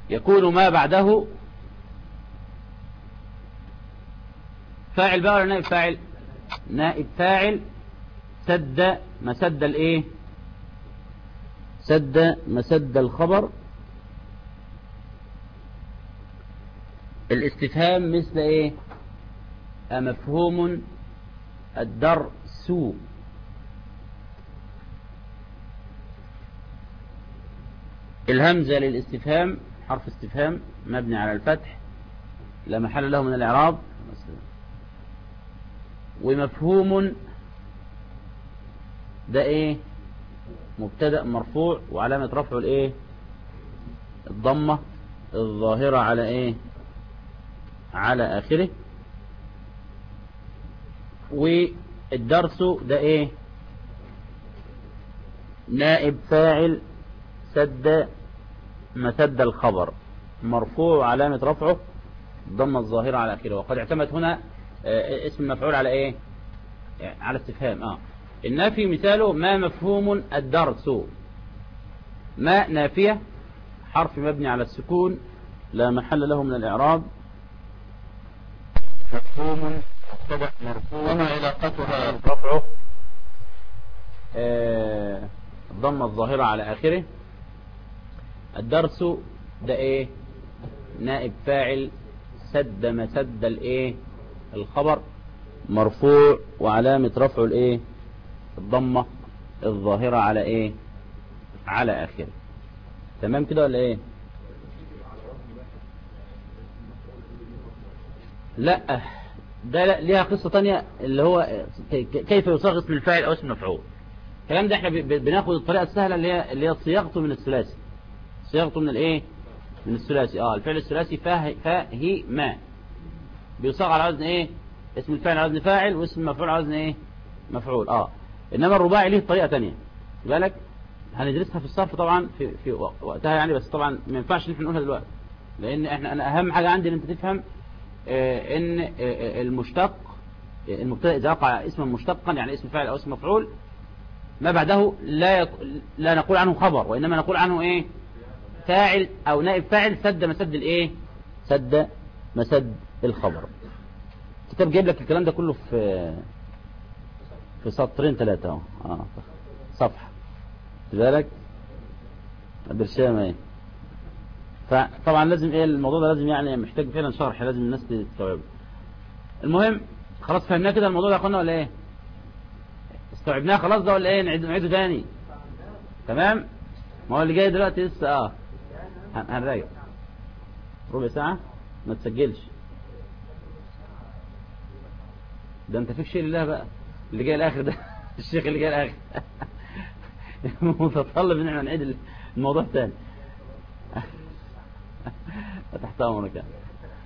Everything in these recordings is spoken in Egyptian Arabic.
يكون ما بعده فاعل بقى ولا نائب فاعل نائب فاعل سد مسد الايه سد مسد الخبر الاستفهام مثل ايه أمفهوم الدرس الهمزة للاستفهام حرف استفهام مبني على الفتح لا محل له من الإعراب ومفهوم ده ايه مبتدأ مرفوع وعلامة رفعه الايه الضمة الظاهرة على ايه على اخره والدرس ده ايه نائب فاعل سد مسد الخبر مرفوع وعلامة رفعه الضمة الظاهرة على اخره وقد اعتمد هنا اسم المفعول على ايه على استفهام اه النافي مثاله ما مفهوم الدرس ما نافية حرف مبني على السكون لا محل له من الإعراب مفهوم مبتدا مرفوع وما علاقتها رفعه آه الضمة الظاهرة على آخره الدرس ده ايه نائب فاعل سد مسد الايه الخبر مرفوع وعلامة رفعه الايه الضمة الظاهرة على ايه على اخره تمام كده ولا ايه لا ده لا ليها قصة تانية اللي هو كيف يصاغ اسم الفاعل او اسم المفعول الكلام ده احنا بناخد الطريقة السهلة اللي هي اللي هي صياغته من الثلاثي صياغته من الايه من الثلاثي اه الفعل الثلاثي فاه فاهي ما بيصاغ على وزن ايه اسم الفاعل على وزن فاعل واسم المفعول على وزن ايه مفعول اه انما الرباعي ليه طريقة تانية بالك هندرسها في الصرف طبعا في في وقتها يعني بس طبعا ما ينفعش ان احنا نقولها دلوقتي لان احنا انا اهم حاجة عندي ان انت تفهم اه ان اه المشتق المبتدا اذا وقع اسما مشتقا يعني اسم فاعل او اسم مفعول ما بعده لا يق... لا نقول عنه خبر وانما نقول عنه ايه فاعل او نائب فاعل سد مسد الايه سد مسد الخبر الكتاب جايب لك الكلام ده كله في في سطرين ثلاثة اهو اه صفحة بالك برشام ايه فطبعا لازم ايه الموضوع ده لازم يعني محتاج فعلا شرح لازم الناس تستوعبه المهم خلاص فهمناه كده الموضوع ده قلنا ولا ايه استوعبناه خلاص ده ولا ايه نعيده نعيده تاني تمام ما هو اللي جاي دلوقتي لسه اه هنراجع ربع ساعة ما تسجلش ده انت فيك شيء لله بقى اللي جاي الاخر ده الشيخ اللي جاي الاخر متطلب ان احنا نعيد الموضوع تاني تحت امرك يعني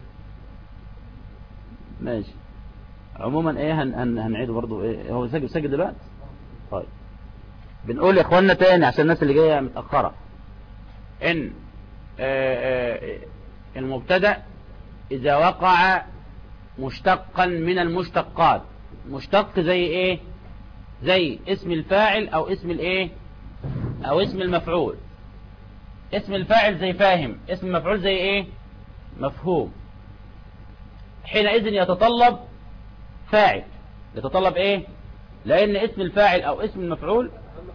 ماشي عموما ايه هن هن هنعيده برضو ايه هو سجل سجل دلوقتي طيب بنقول يا اخوانا تاني عشان الناس اللي جايه متاخره ان آآ آآ المبتدا اذا وقع مشتقا من المشتقات مشتق زي ايه زي اسم الفاعل او اسم الايه او اسم المفعول اسم الفاعل زي فاهم اسم المفعول زي ايه مفهوم حينئذ يتطلب فاعل يتطلب ايه لان اسم الفاعل او اسم المفعول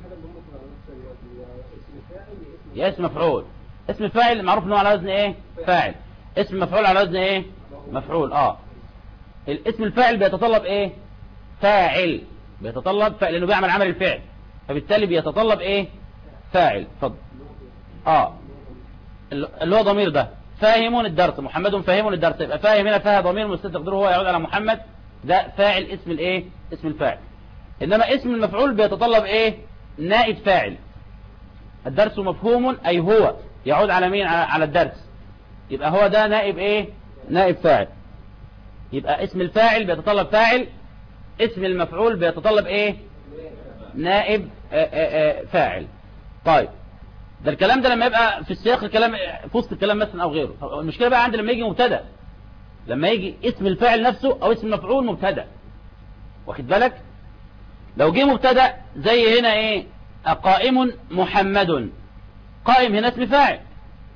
يا اسم مفعول اسم الفاعل معروف انه على وزن ايه فاعل اسم مفعول على وزن ايه مفعول اه الاسم الفاعل بيتطلب ايه فاعل بيتطلب فاعل لانه بيعمل عمل الفعل فبالتالي بيتطلب ايه فاعل اتفضل اه اللي هو ضمير ده فاهمون الدرس محمد فاهمون الدرس يبقى فاهم هنا فيها ضمير مستتقدره هو يعود على محمد ده فاعل اسم الايه اسم الفاعل انما اسم المفعول بيتطلب ايه نائب فاعل الدرس مفهوم اي هو يعود على مين على الدرس يبقى هو ده نائب ايه نائب فاعل يبقى اسم الفاعل بيتطلب فاعل اسم المفعول بيتطلب ايه نائب آآ آآ فاعل طيب ده الكلام ده لما يبقى في السياق الكلام في وسط الكلام مثلا او غيره المشكله بقى عندي لما يجي مبتدا لما يجي اسم الفاعل نفسه او اسم المفعول مبتدا واخد بالك لو جه مبتدا زي هنا ايه قائم محمد قائم هنا اسم فاعل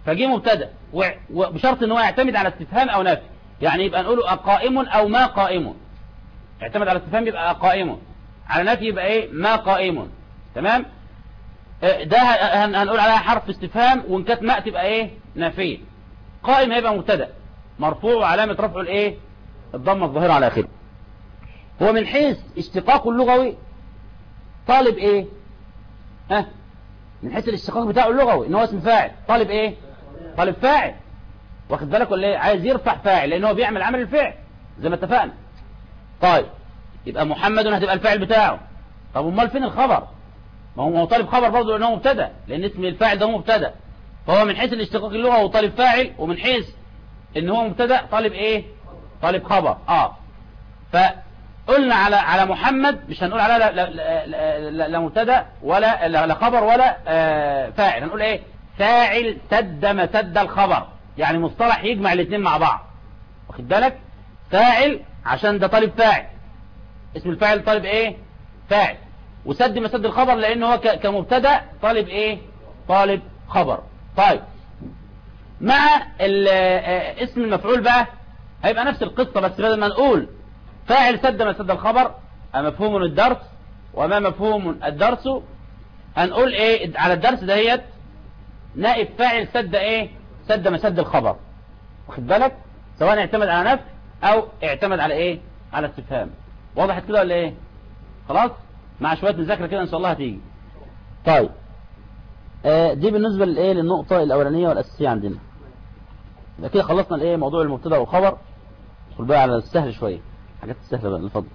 فجي مبتدا و- وبشرط ان هو يعتمد على استفهام او نفي يعني يبقى نقوله أقائم او ما قائم يعتمد على استفهام يبقى قائم على نفي يبقى ايه ما قائم تمام آه، ده هن- هنقول عليها حرف استفهام وان كانت ما تبقى ايه نافيه قائم هيبقى مبتدا مرفوع وعلامه رفعه الايه الضمه الظاهره على اخره هو من حيث اشتقاقه اللغوي طالب ايه ها من حيث الاشتقاق بتاعه اللغوي ان هو اسم فاعل طالب ايه طالب فاعل واخد بالك ولا ايه عايز يرفع فاعل لان هو بيعمل عمل الفعل زي ما اتفقنا طيب يبقى محمد هتبقى الفاعل بتاعه طب امال فين الخبر ما هو ما هو طالب خبر برضه لان هو مبتدا لان اسم الفاعل ده هو مبتدا فهو من حيث الاشتقاق اللغوي هو طالب فاعل ومن حيث ان هو مبتدا طالب ايه طالب خبر اه فقلنا على على محمد مش هنقول على لا, لا, لا, لا, لا مبتدا ولا لا, لا خبر ولا آه فاعل هنقول ايه فاعل سد مسد الخبر يعني مصطلح يجمع الاثنين مع بعض واخد بالك فاعل عشان ده طالب فاعل اسم الفاعل طالب ايه فاعل وسد مسد الخبر لان هو ك- كمبتدا طالب ايه طالب خبر طيب مع ال- آه، اسم المفعول بقى هيبقى نفس القصة بس بدل ما نقول فاعل سد مسد الخبر مفهوم الدرس وما مفهوم الدرس هنقول ايه على الدرس دهيت نائب فاعل سد ايه سد مسد الخبر واخد بالك سواء اعتمد على نفي او اعتمد على ايه على استفهام وضحت كده ولا ايه خلاص مع شويه مذاكره كده ان شاء الله هتيجي طيب آه دي بالنسبه للايه للنقطه الاولانيه والاساسيه عندنا يبقى كده خلصنا الايه موضوع المبتدا والخبر ندخل بقى على السهل شويه حاجات السهله بقى الفضل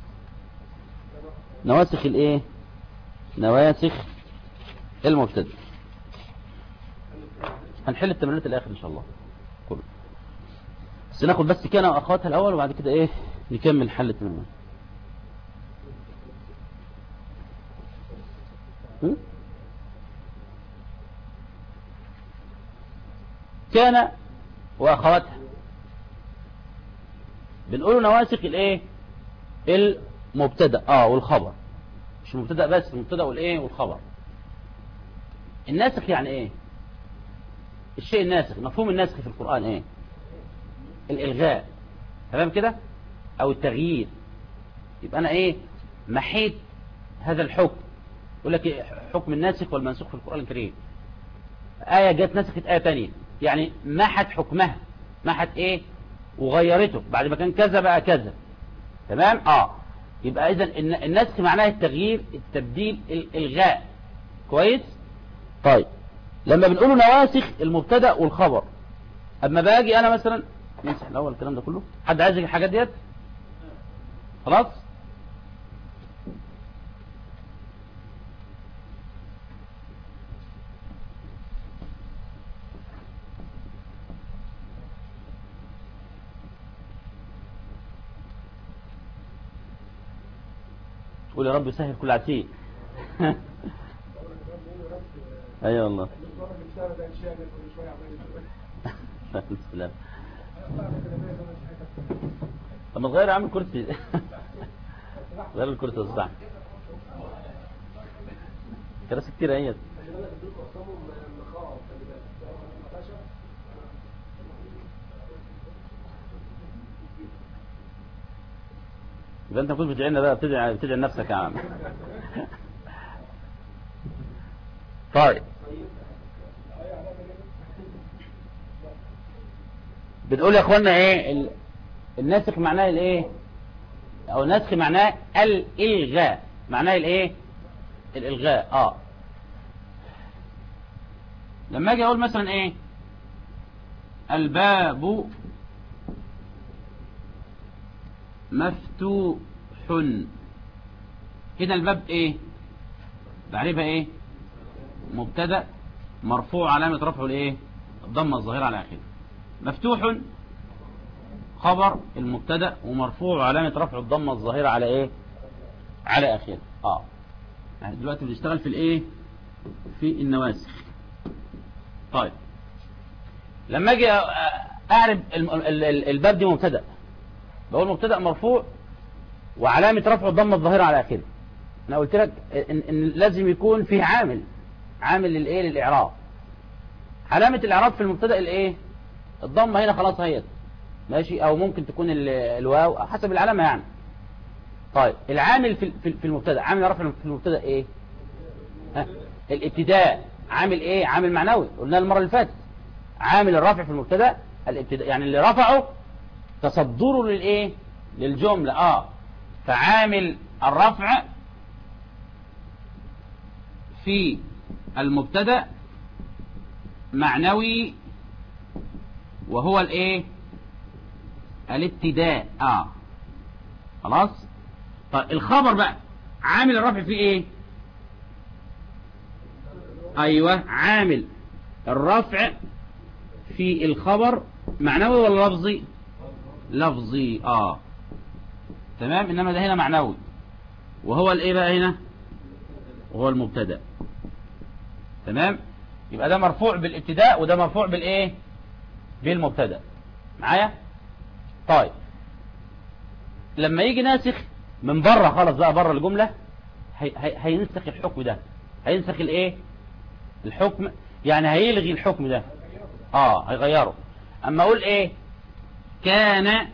نواسخ الايه نواسخ المبتدا هنحل التمرينات الاخر ان شاء الله كله بس ناخد بس كده واخواتها الاول وبعد كده ايه نكمل حل التمرينات م? كان واخواتها بنقول نواسخ الايه المبتدا اه والخبر مش المبتدا بس المبتدا والايه والخبر الناسخ يعني ايه الشيء الناسخ مفهوم الناسخ في القرآن ايه الالغاء تمام كده او التغيير يبقى انا ايه محيت هذا الحكم يقول لك إيه؟ حكم الناسخ والمنسوخ في القرآن الكريم آية جت نسخت آية تانية يعني محت حكمها محت ايه وغيرته بعد ما كان كذا بقى كذا تمام اه يبقى اذا الن- النسخ معناه التغيير التبديل الالغاء كويس طيب لما بنقول نواسخ المبتدا والخبر اما باجي انا مثلا نمسح الاول الكلام ده كله حد عايز الحاجات ديت خلاص قول يا رب يسهل كل عسير ايوه والله السلام طب ما تغير يا عم الكرسي غير الكرسي يا استاذ كراسي كتير اهيت يبقى انت كنت بتدعي لنا بقى بتدعي بتدعي لنفسك يا عم طيب بنقول يا اخوانا ايه ال- الناسخ معناه الايه او النسخ معناه الالغاء معناه الايه الالغاء اه لما اجي اقول مثلا ايه الباب مفتوح هنا الباب ايه تعريفها ايه مبتدا مرفوع علامه رفعه الايه الضمه الظاهره على اخره مفتوح خبر المبتدا ومرفوع علامه رفع الضمه الظاهره على ايه على اخره اه يعني دلوقتي بنشتغل في الايه في النواسخ طيب لما اجي اعرف الم- ال- ال- الباب دي مبتدا بقول مبتدا مرفوع وعلامه رفع الضمه الظاهره على اخره انا قلت لك ان, إن لازم يكون فيه عامل عامل للايه للاعراب علامة الإعراب في المبتدا الإيه الضمة هنا خلاص هي ماشي أو ممكن تكون ال- الواو أو حسب العلامة يعني طيب العامل في في في المبتدا عامل الرفع في المبتدا إيه ها الابتداء عامل إيه عامل معنوي قلنا المرة اللي فاتت عامل الرفع في المبتدا الابتداء يعني اللي رفعه تصدره للإيه للجملة آه فعامل الرفع في المبتدا معنوي وهو الايه الابتداء اه خلاص طيب الخبر بقى عامل الرفع فيه ايه ايوه عامل الرفع في الخبر معنوي ولا لفظي لفظي اه تمام انما ده هنا معنوي وهو الايه بقى هنا وهو المبتدا تمام يبقى ده مرفوع بالابتداء وده مرفوع بالايه بالمبتدا معايا طيب لما يجي ناسخ من بره خالص بقى بره الجمله هي هي هينسخ الحكم ده هينسخ الايه الحكم يعني هيلغي الحكم ده اه هيغيره اما اقول ايه كان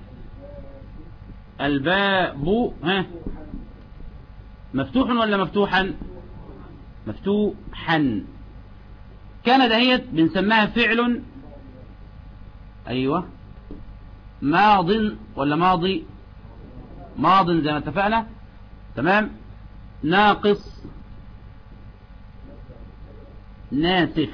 الباب ها مفتوح ولا مفتوحا مفتوحا كان دهيت بنسميها فعل ايوه ماض ولا ماضي ماض زي ما اتفقنا تمام ناقص ناسخ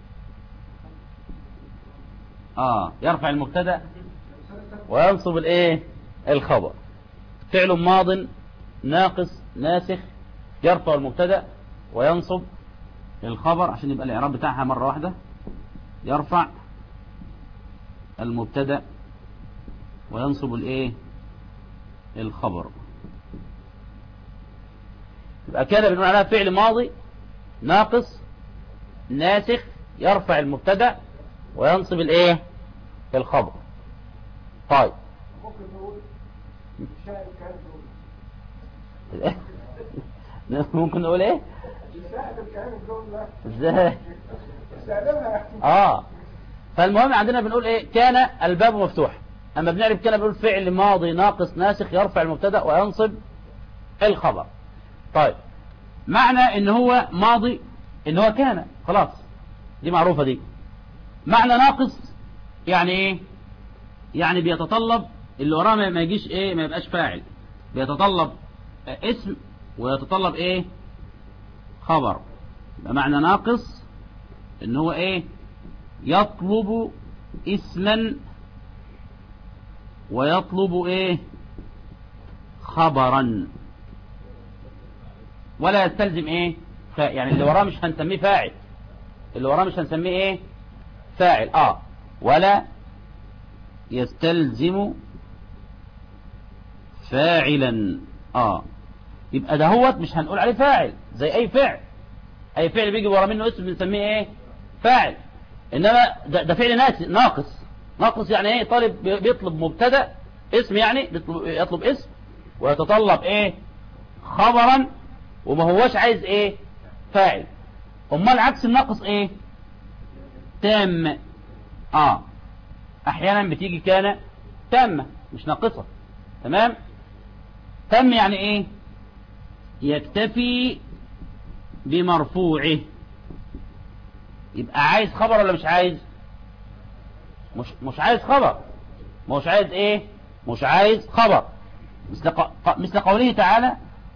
اه يرفع المبتدا وينصب الايه الخبر فعل ماض ناقص ناسخ يرفع المبتدا وينصب الخبر عشان يبقى الاعراب بتاعها مره واحده يرفع المبتدا وينصب الايه الخبر يبقى كده بنقول عليها فعل ماضي ناقص ناسخ يرفع المبتدا وينصب الايه الخبر طيب ممكن نقول الشاعر كان جملة ممكن نقول ايه الشاعر كان جملة ازاي استخدمها يعني اه فالمهم عندنا بنقول ايه كان الباب مفتوح اما بنعرف كان بنقول فعل ماضي ناقص ناسخ يرفع المبتدا وينصب الخبر طيب معنى ان هو ماضي ان هو كان خلاص دي معروفة دي معنى ناقص يعني ايه يعني بيتطلب اللي وراه ما ما يجيش ايه ما يبقاش فاعل بيتطلب آه، اسم ويتطلب ايه خبر يبقى معنى ناقص ان هو ايه يطلب اسما ويطلب ايه خبرا ولا يستلزم ايه فا يعني اللي وراه مش هنسميه فاعل اللي وراه مش هنسميه ايه فاعل اه ولا يستلزم فاعلا اه يبقى ده هو مش هنقول عليه فاعل زي اي فعل اي فعل بيجي ورا منه اسم بنسميه ايه فاعل انما ده, ده فعل ناس ناقص ناقص يعني ايه طالب بي- بيطلب مبتدا اسم يعني بيطلب يطلب اسم ويتطلب ايه خبرا وما هوش عايز ايه فاعل امال عكس الناقص ايه تام اه احيانا بتيجي كان تامه مش ناقصه تمام تم يعني ايه يكتفي بمرفوعه يبقى عايز خبر ولا مش عايز مش مش عايز خبر مش عايز ايه مش عايز خبر مثل ق- ق- مثل قوله تعالى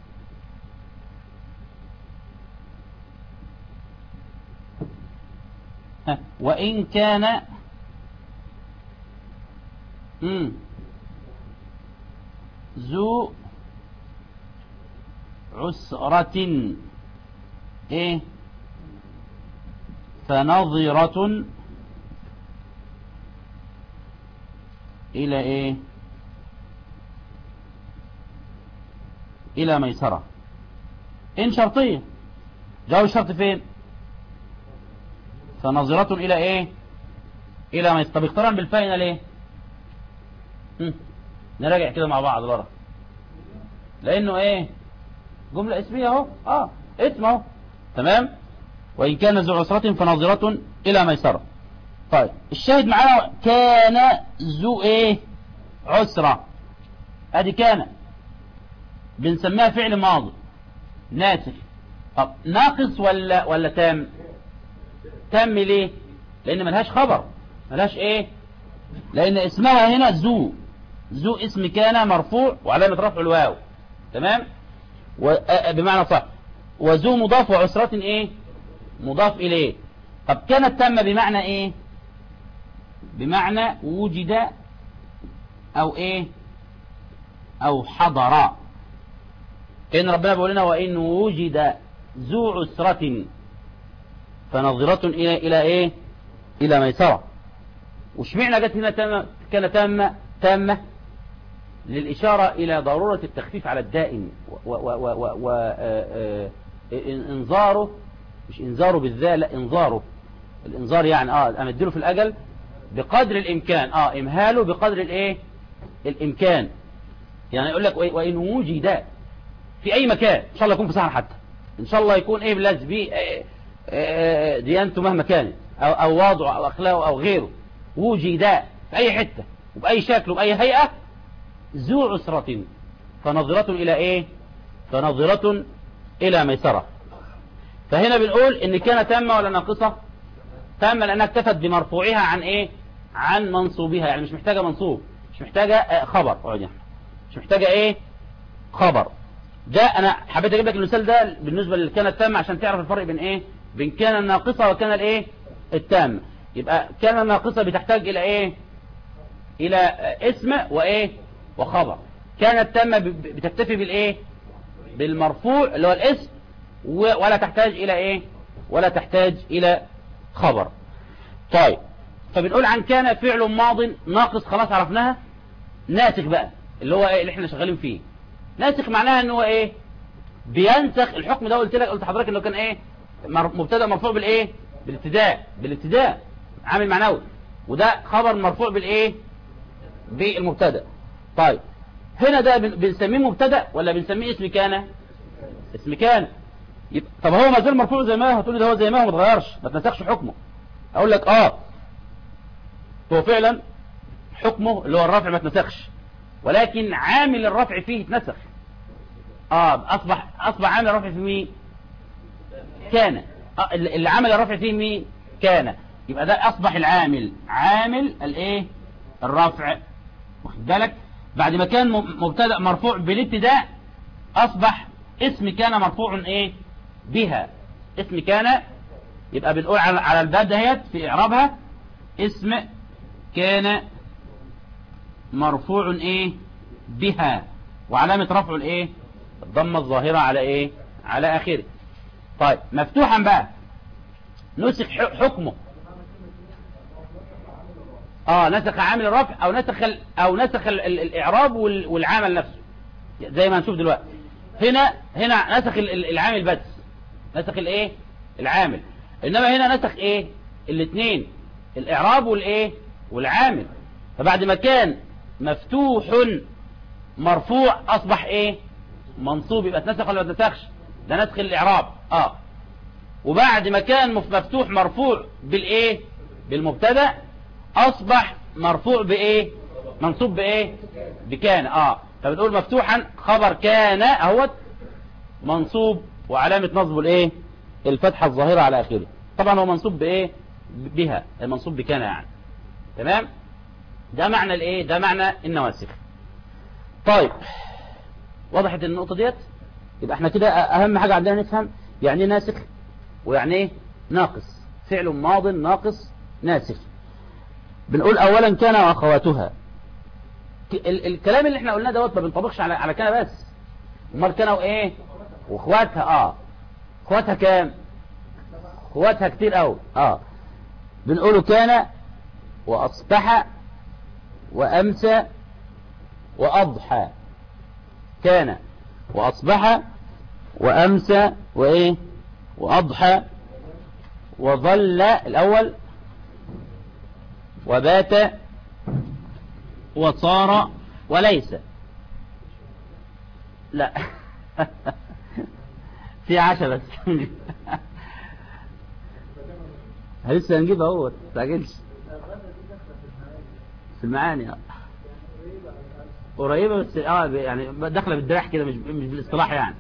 ها، وإن كان مم. ذو عسرة ايه فنظرة إلى إيه إلى ميسرة إن شرطية جواب الشرط فين فنظرة إلى إيه إلى ميسرة طب اقترن بالفاء ليه هم. نراجع كده مع بعض لورا لأنه إيه جملة اسمية أهو آه اسم أهو تمام وإن كان ذو عسرة فناظرة إلى ميسرة طيب الشاهد معانا كان ذو إيه عسرة ادي كان بنسميها فعل ماضي ناسخ طب ناقص ولا ولا تام تام ليه لان ملهاش خبر ملهاش ايه لان اسمها هنا ذو ذو اسم كان مرفوع وعلامة رفع الواو تمام و... آ- بمعنى صح وذو مضاف وعسرة ايه مضاف اليه طب كانت تامة بمعنى ايه بمعنى وجد او ايه او حضر كأن ربنا بيقول لنا وإن وجد ذو عسرة فنظرة إلى إلى إيه؟ إلى ميسرة وشمعنا جت هنا تامة كان تامة تامة للإشارة إلى ضرورة التخفيف على الدائم وإنذاره مش إنذاره بالذات لا إنذاره الإنذار يعني آه أمدله في الأجل بقدر الإمكان آه إمهاله بقدر الإيه؟ الإمكان يعني يقول لك وإن وجد في أي مكان إن شاء الله يكون في سهر حتى إن شاء الله يكون إيه بلاز بيه ديانته مهما كانت أو, أو وضعه أو أخلاقه أو غيره وجد في أي حتة وبأي شكل وبأي هيئة ذو عسرة فنظرة إلى إيه فنظرة إلى ميسرة فهنا بنقول إن كان تامة ولا ناقصة تامة لأنها اكتفت بمرفوعها عن إيه عن منصوبها يعني مش محتاجة منصوب مش محتاجة آه، خبر اقعد يا أحمد. مش محتاجة إيه خبر ده أنا حبيت أجيب لك المثال ده بالنسبة اللي كانت تامة عشان تعرف الفرق بين إيه بين كان الناقصة وكان الإيه التامة يبقى كان الناقصة بتحتاج إلى إيه إلى آه، اسم وإيه وخبر كانت تامة ب- ب- بتكتفي بالإيه بالمرفوع اللي هو الاسم و- ولا تحتاج إلى إيه ولا تحتاج إلى خبر طيب فبنقول عن كان فعل ماض ناقص خلاص عرفناها ناسخ بقى اللي هو ايه اللي احنا شغالين فيه ناسخ معناها ان هو ايه بينسخ الحكم ده قلت لك قلت لحضرتك انه كان ايه مر- مبتدا مرفوع بالايه بالابتداء بالابتداء عامل معنوي وده خبر مرفوع بالايه بالمبتدا طيب هنا ده بن- بنسميه مبتدا ولا بنسميه اسم كان اسم كان يبقى طب هو ما زال مرفوع زي ما هو هتقول لي ده هو زي ما هو ما اتغيرش ما تنسخش حكمه اقول لك اه هو فعلا حكمه اللي هو الرفع ما اتنسخش ولكن عامل الرفع فيه اتنسخ اه اصبح اصبح عامل الرفع فيه مين كان آه اللي اللي عمل الرفع فيه مين كان يبقى ده اصبح العامل عامل الايه الرفع واخد بالك بعد ما كان م- مبتدا مرفوع بالابتداء اصبح اسم كان مرفوع ايه بها اسم كان يبقى بنقول على على الباب دهيت في اعرابها اسم كان مرفوع ايه بها وعلامة رفعه الايه الضمة الظاهرة على ايه على اخره طيب مفتوحا بقى نسخ ح- حكمه اه نسخ عامل الرفع او نسخ ال او نسخ ال ال الاعراب وال والعامل نفسه زي ما هنشوف دلوقتي هنا هنا نسخ ال- ال- العامل بس نسخ الايه العامل انما هنا نسخ ايه الاثنين الاعراب والايه والعامل فبعد ما كان مفتوح مرفوع اصبح ايه منصوب يبقى اتنسخ ولا ما اتنسخش ده نسخ الاعراب اه وبعد ما كان مف- مفتوح مرفوع بالايه بالمبتدا اصبح مرفوع بايه منصوب بايه بكان اه فبتقول مفتوحا خبر كان اهوت منصوب وعلامة نصبه الايه الفتحة الظاهرة على اخره طبعا هو منصوب بايه بها المنصوب بكان يعني تمام ده معنى الايه ده معنى النواسخ طيب وضحت النقطة ديت يبقى احنا كده اهم حاجة عندنا نفهم يعني ايه ناسخ ويعني ايه ناقص فعل ماض ناقص ناسخ بنقول اولا كان واخواتها ك- ال الكلام اللي احنا قلناه دوت ما بينطبقش على على كان بس امال كانوا ايه واخواتها اه اخواتها كام اخواتها كتير قوي اه بنقوله كان واصبح وامسى واضحى كان واصبح وامسى وايه واضحى وظل الاول وبات وصار وليس لا في عشاء بس لسه هنجيبها اهو ما تستعجلش في المعاني اه قريبة بس اه يعني داخله بالدراع كده مش مش بالاصطلاح يعني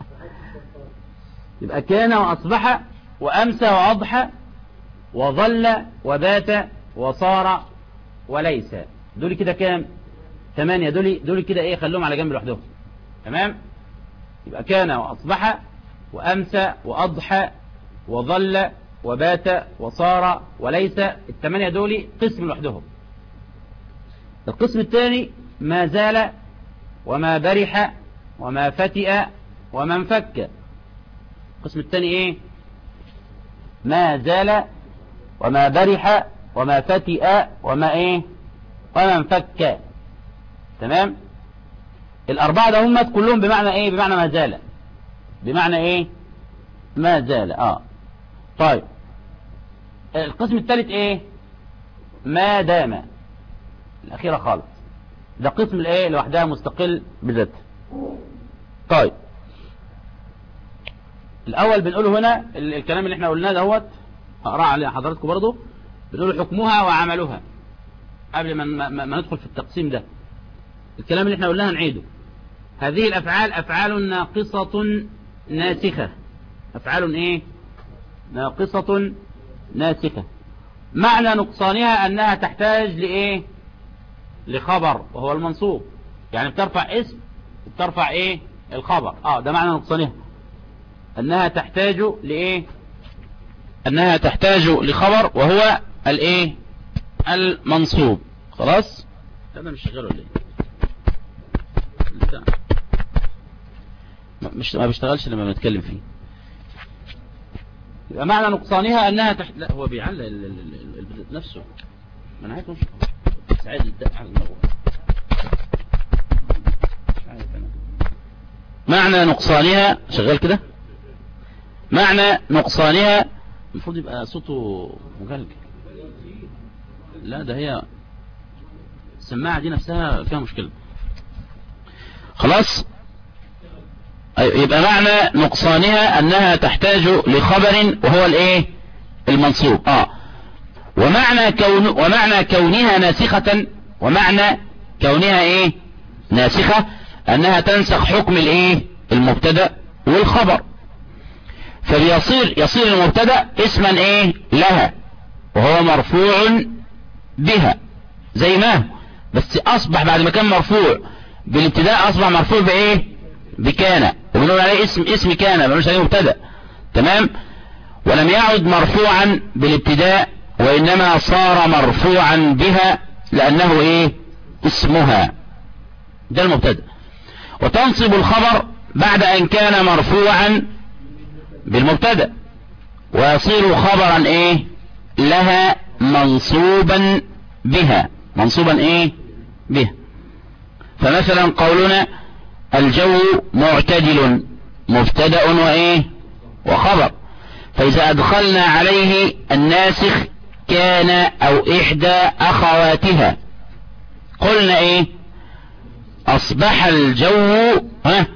يبقى كان وأصبح وأمسى وأضحى وظل وبات وصار وليس دول كده كام ثمانية دول دول كده ايه خلوهم على جنب لوحدهم تمام يبقى كان وأصبح وأمسى وأضحى وظل وبات وصار وليس الثمانية دول قسم لوحدهم القسم الثاني ما زال وما برح وما فتئ وما انفك القسم الثاني ايه ما زال وما برح وما فتئ وما ايه وما انفك تمام الاربعه ده هم كلهم بمعنى ايه بمعنى ما زال بمعنى ايه ما زال اه طيب القسم الثالث ايه ما دام الاخيره خالص ده قسم الايه لوحدها مستقل بذاته طيب الاول بنقوله هنا الكلام اللي احنا قلناه دوت هقراه على حضراتكم برضه بنقول حكمها وعملها قبل ما, ما, ما ندخل في التقسيم ده الكلام اللي احنا قلناه هنعيده هذه الافعال افعال ناقصة ناسخة افعال ايه ناقصة ناسخة معنى نقصانها انها تحتاج لايه لخبر وهو المنصوب يعني بترفع اسم بترفع ايه الخبر اه ده معنى نقصانها انها تحتاج لايه انها تحتاج لخبر وهو الايه المنصوب خلاص هذا مش شغال ولا ايه مش ما بيشتغلش لما بنتكلم فيه يبقى معنى نقصانها انها تحت لا هو بيعلق ال... ال... ال... نفسه ما انا عايز مش سعيد يدق على الموضوع معنى نقصانها شغال كده معنى نقصانها المفروض يبقى صوته مجلجل لا ده هي السماعة دي نفسها فيها مشكلة خلاص يبقى معنى نقصانها انها تحتاج لخبر وهو الايه المنصوب اه ومعنى كون ومعنى كونها ناسخة ومعنى كونها ايه ناسخة انها تنسخ حكم الايه المبتدا والخبر فبيصير يصير المبتدا اسما ايه لها وهو مرفوع بها زي ما هو بس اصبح بعد ما كان مرفوع بالابتداء اصبح مرفوع بايه بكان وبنقول عليه اسم اسم كان ما عليه مبتدا تمام ولم يعد مرفوعا بالابتداء وانما صار مرفوعا بها لانه ايه اسمها ده المبتدا وتنصب الخبر بعد ان كان مرفوعا بالمبتدا ويصير خبرا ايه لها منصوبا بها منصوبا ايه به فمثلا قولنا الجو معتدل مبتدا وايه وخبر فاذا ادخلنا عليه الناسخ كان او احدى اخواتها قلنا ايه اصبح الجو ها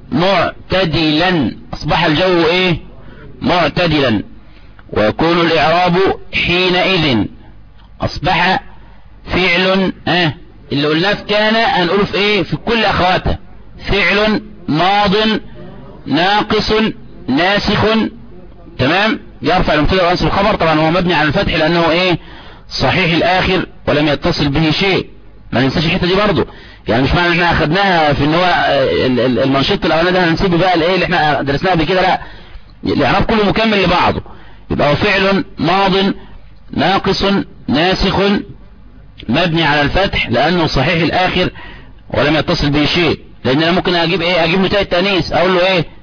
معتدلا اصبح الجو ايه معتدلا ويكون الاعراب حينئذ اصبح فعل اه اللي قلناه في كان هنقوله في ايه في كل اخواتها فعل ماض ناقص ناسخ تمام يرفع المبتدا وينصب الخبر طبعا هو مبني على الفتح لانه ايه صحيح الاخر ولم يتصل به شيء ما ننساش الحته دي برضه يعني مش معنى ان احنا اخدناها في ان هو المنشط الاولاني ده هنسيبه بقى الايه اللي احنا درسناه قبل كده لا الاعراب كله مكمل لبعضه يبقى هو فعل ماض ناقص ناسخ مبني على الفتح لانه صحيح الاخر ولم يتصل به شيء لان انا ممكن اجيب ايه اجيب له التانيث اقول له ايه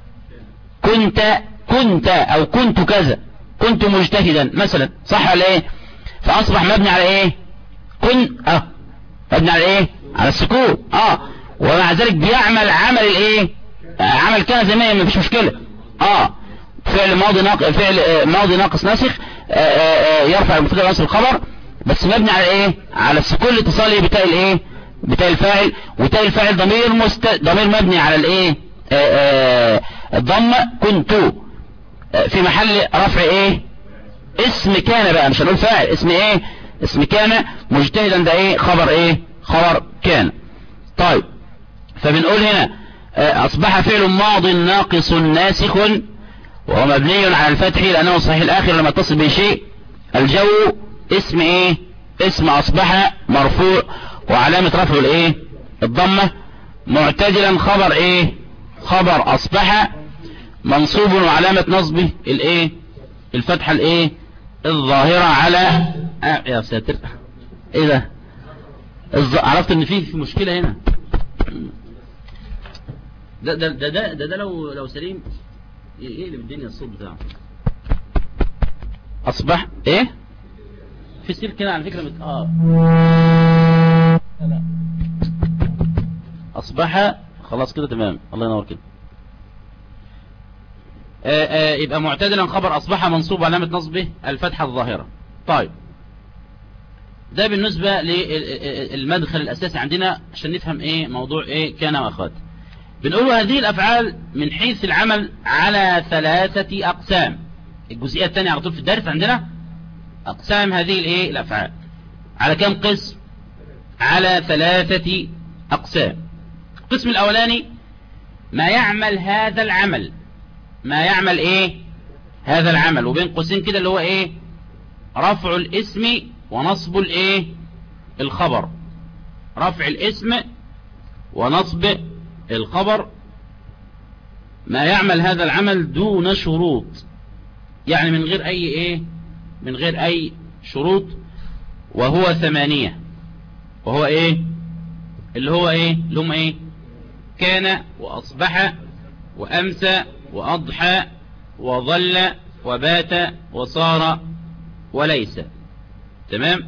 كنت كنت او كنت كذا كنت مجتهدا مثلا صح ولا ايه فاصبح مبني على ايه كن اه مبني على ايه على السكون اه ومع ذلك بيعمل عمل الايه آه عمل كان زي ما مفيش مشكله اه فعل ماضي ناقص فعل آه ماضي ناقص ناسخ آه آه يرفع المبتدا ونصب الخبر بس مبني على ايه على السكون الاتصالي بتاع الايه بتاع الفاعل وتاء الفاعل ضمير مست... ضمير مبني على الايه الضمه كنت في محل رفع ايه اسم كان بقى مش هنقول فاعل اسم ايه اسم كان مجتهدا ده ايه خبر ايه خبر كان طيب فبنقول هنا آه، اصبح فعل ماض ناقص ناسخ وهو مبني على الفتح لانه صحيح الاخر لما اتصل به شيء الجو اسم ايه اسم اصبح مرفوع وعلامة رفعه الايه الضمة معتدلا خبر ايه خبر اصبح منصوب وعلامة نصبه الايه الفتحة الايه الظاهرة على آه يا ساتر ايه ده الز... عرفت ان في في مشكلة هنا ده ده ده ده, ده, ده لو لو سليم يقلب الدنيا الصوت بتاعه اصبح ايه في سلك كده على فكرة مت... اه لا. اصبح خلاص كده تمام الله ينور كده آه آه يبقى معتدلا خبر اصبح منصوب علامة نصبه الفتحة الظاهرة طيب ده بالنسبة للمدخل الاساسي عندنا عشان نفهم ايه موضوع ايه كان واخوات بنقول هذه الافعال من حيث العمل على ثلاثة اقسام الجزئية الثانية على طول في الدرس عندنا اقسام هذه الايه الافعال على كم قسم على ثلاثة اقسام القسم الاولاني ما يعمل هذا العمل ما يعمل ايه هذا العمل وبين قوسين كده اللي هو ايه رفع الاسم ونصب الايه الخبر رفع الاسم ونصب الخبر ما يعمل هذا العمل دون شروط يعني من غير اي ايه من غير اي شروط وهو ثمانية وهو ايه اللي هو ايه اللي هم ايه كان واصبح وامسى واضحى وظل وبات وصار وليس تمام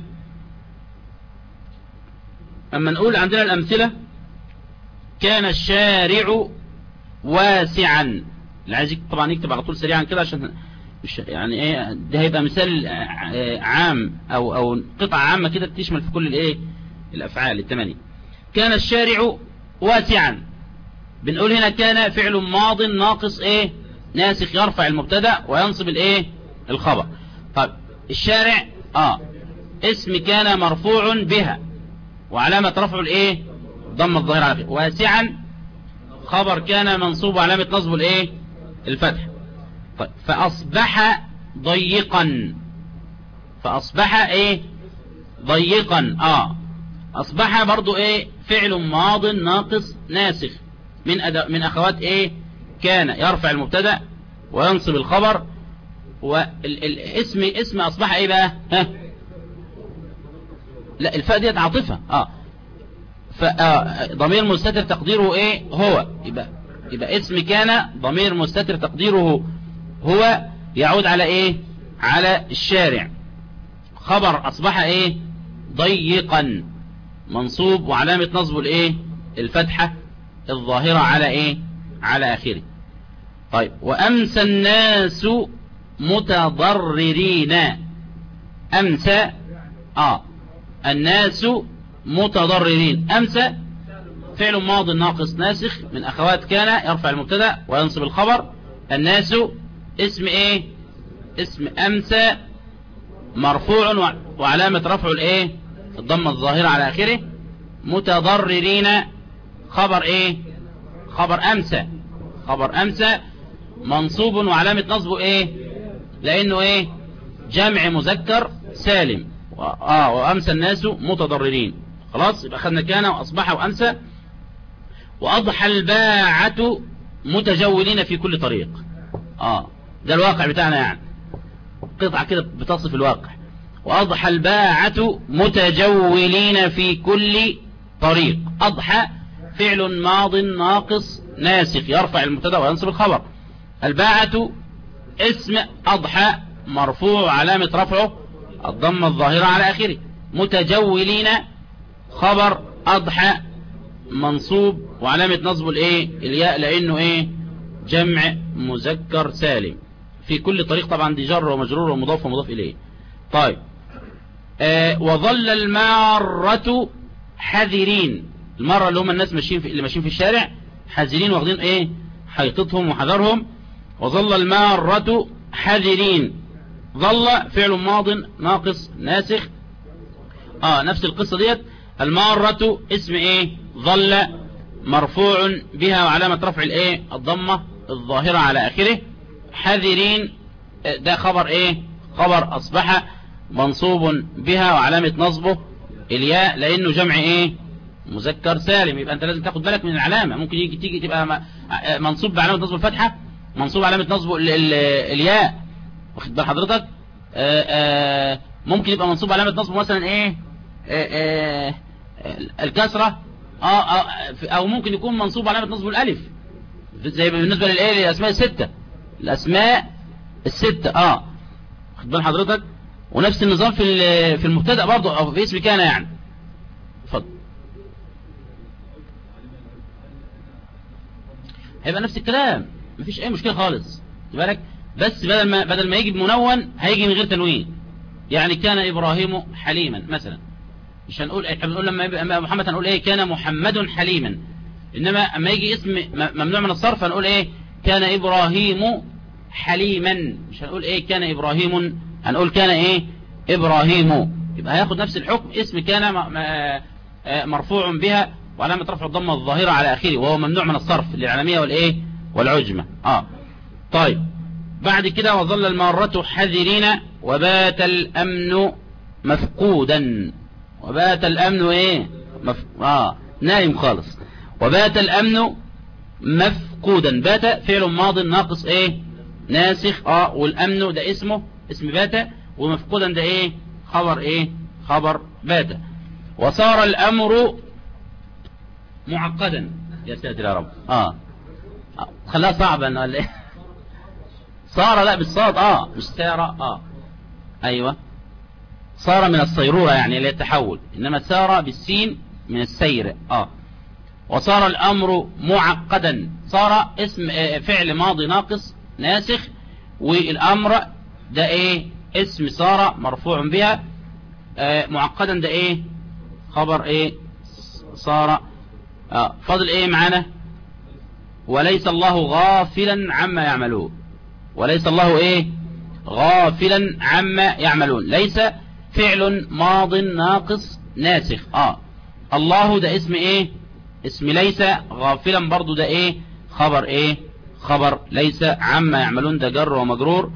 اما نقول عندنا الامثلة كان الشارع واسعا اللي عايز يكتب طبعا يكتب على طول سريعا كده عشان مش يعني ايه ده هيبقى مثال عام او او قطعة عامة كده بتشمل في كل الايه الافعال الثمانية كان الشارع واسعا بنقول هنا كان فعل ماض ناقص ايه ناسخ يرفع المبتدا وينصب الايه الخبر طيب الشارع اه اسم كان مرفوع بها وعلامة رفعه الايه ضم الظاهر على واسعا خبر كان منصوب وعلامة نصبه الايه الفتح طيب فاصبح ضيقا فاصبح ايه ضيقا اه اصبح برضو ايه فعل ماض ناقص ناسخ من أداء من اخوات ايه كان يرفع المبتدا وينصب الخبر والاسم اسم اصبح ايه بقى ها لا الفاء ديت عاطفه اه ضمير مستتر تقديره ايه هو يبقى يبقى اسم كان ضمير مستتر تقديره هو يعود على ايه على الشارع خبر اصبح ايه ضيقا منصوب وعلامة نصبه الايه الفتحة الظاهرة على ايه على اخره طيب وامسى الناس متضررين امسى اه الناس متضررين امسى فعل ماض ناقص ناسخ من اخوات كان يرفع المبتدا وينصب الخبر الناس اسم ايه اسم امسى مرفوع وعلامة رفعه الايه الضمة الظاهرة على اخره متضررين خبر ايه خبر امسى خبر امسى منصوب وعلامة نصبه ايه لانه ايه جمع مذكر سالم اه وامسى الناس متضررين خلاص يبقى خدنا كان واصبح وامسى واضحى الباعة متجولين في كل طريق اه ده الواقع بتاعنا يعني قطعة كده بتصف الواقع واضحى الباعة متجولين في كل طريق اضحى فعل ماض ناقص ناسخ يرفع المبتدا وينصب الخبر الباعة اسم اضحى مرفوع علامة رفعه الضمة الظاهرة على اخره متجولين خبر اضحى منصوب وعلامة نصبه الايه الياء لانه ايه جمع مذكر سالم في كل طريق طبعا دي جر ومجرور ومضاف ومضاف اليه طيب آه وظل المارة حذرين المرة اللي هم الناس ماشيين في اللي ماشيين في الشارع حذرين واخدين ايه حيطتهم وحذرهم وظل المارة حذرين ظل فعل ماض ناقص ناسخ اه نفس القصة ديت المارة اسم ايه ظل مرفوع بها وعلامة رفع الايه الضمة الظاهرة على اخره حذرين آه، ده خبر ايه خبر اصبح منصوب بها وعلامة نصبه الياء لانه جمع ايه مذكر سالم يبقى انت لازم تاخد بالك من العلامة ممكن يجي تيجي تبقى م- آه، منصوب بعلامة نصب الفتحة منصوب علامة نصبه ال- ال- الياء واخد بال حضرتك آه، آه، ممكن يبقى منصوب علامة نصبه مثلا ايه آه، آه، الكسرة اه اه او ممكن يكون منصوب علامة نصبه الالف زي بالنسبة للايه للاسماء الستة الاسماء الستة اه واخد بال حضرتك ونفس النظام في ال- في المبتدا برضه او في اسم كان يعني اتفضل هيبقى نفس الكلام مفيش اي مشكله خالص خد بالك بس بدل ما بدل ما يجي بمنون هيجي من غير تنوين يعني كان ابراهيم حليما مثلا مش هنقول احنا بنقول لما يبقى أما محمد هنقول ايه كان محمد حليما انما اما يجي اسم م- ممنوع من الصرف هنقول ايه كان ابراهيم حليما مش هنقول ايه كان ابراهيم هنقول كان ايه ابراهيم يبقى هياخد نفس الحكم اسم كان م- م- آه، مرفوع بها وعلامة رفع الضمة الظاهرة على آخره وهو ممنوع من الصرف للعالمية والإيه والعجمة آه طيب بعد كده وظل المارة حذرين وبات الأمن مفقودا وبات الأمن إيه مف... آه نايم خالص وبات الأمن مفقودا بات فعل ماض ناقص إيه ناسخ آه والأمن ده اسمه اسم بات ومفقودا ده إيه خبر إيه خبر بات وصار الأمر معقدا يا ساتر يا رب اه آه، خلاها صعبا ولا ايه صار لا بالصاد اه مش سار اه ايوه صار من الصيرورة يعني اللي هي التحول انما سار بالسين من السير اه وصار الامر معقدا صار اسم آه، فعل ماضي ناقص ناسخ والامر ده ايه اسم صار مرفوع بها آه، معقدا ده ايه خبر ايه صار آه فاضل ايه معانا وليس الله غافلا عما يعملون وليس الله ايه غافلا عما يعملون ليس فعل ماض ناقص ناسخ اه الله ده اسم ايه اسم ليس غافلا برضو ده ايه خبر ايه خبر ليس عما يعملون ده جر ومجرور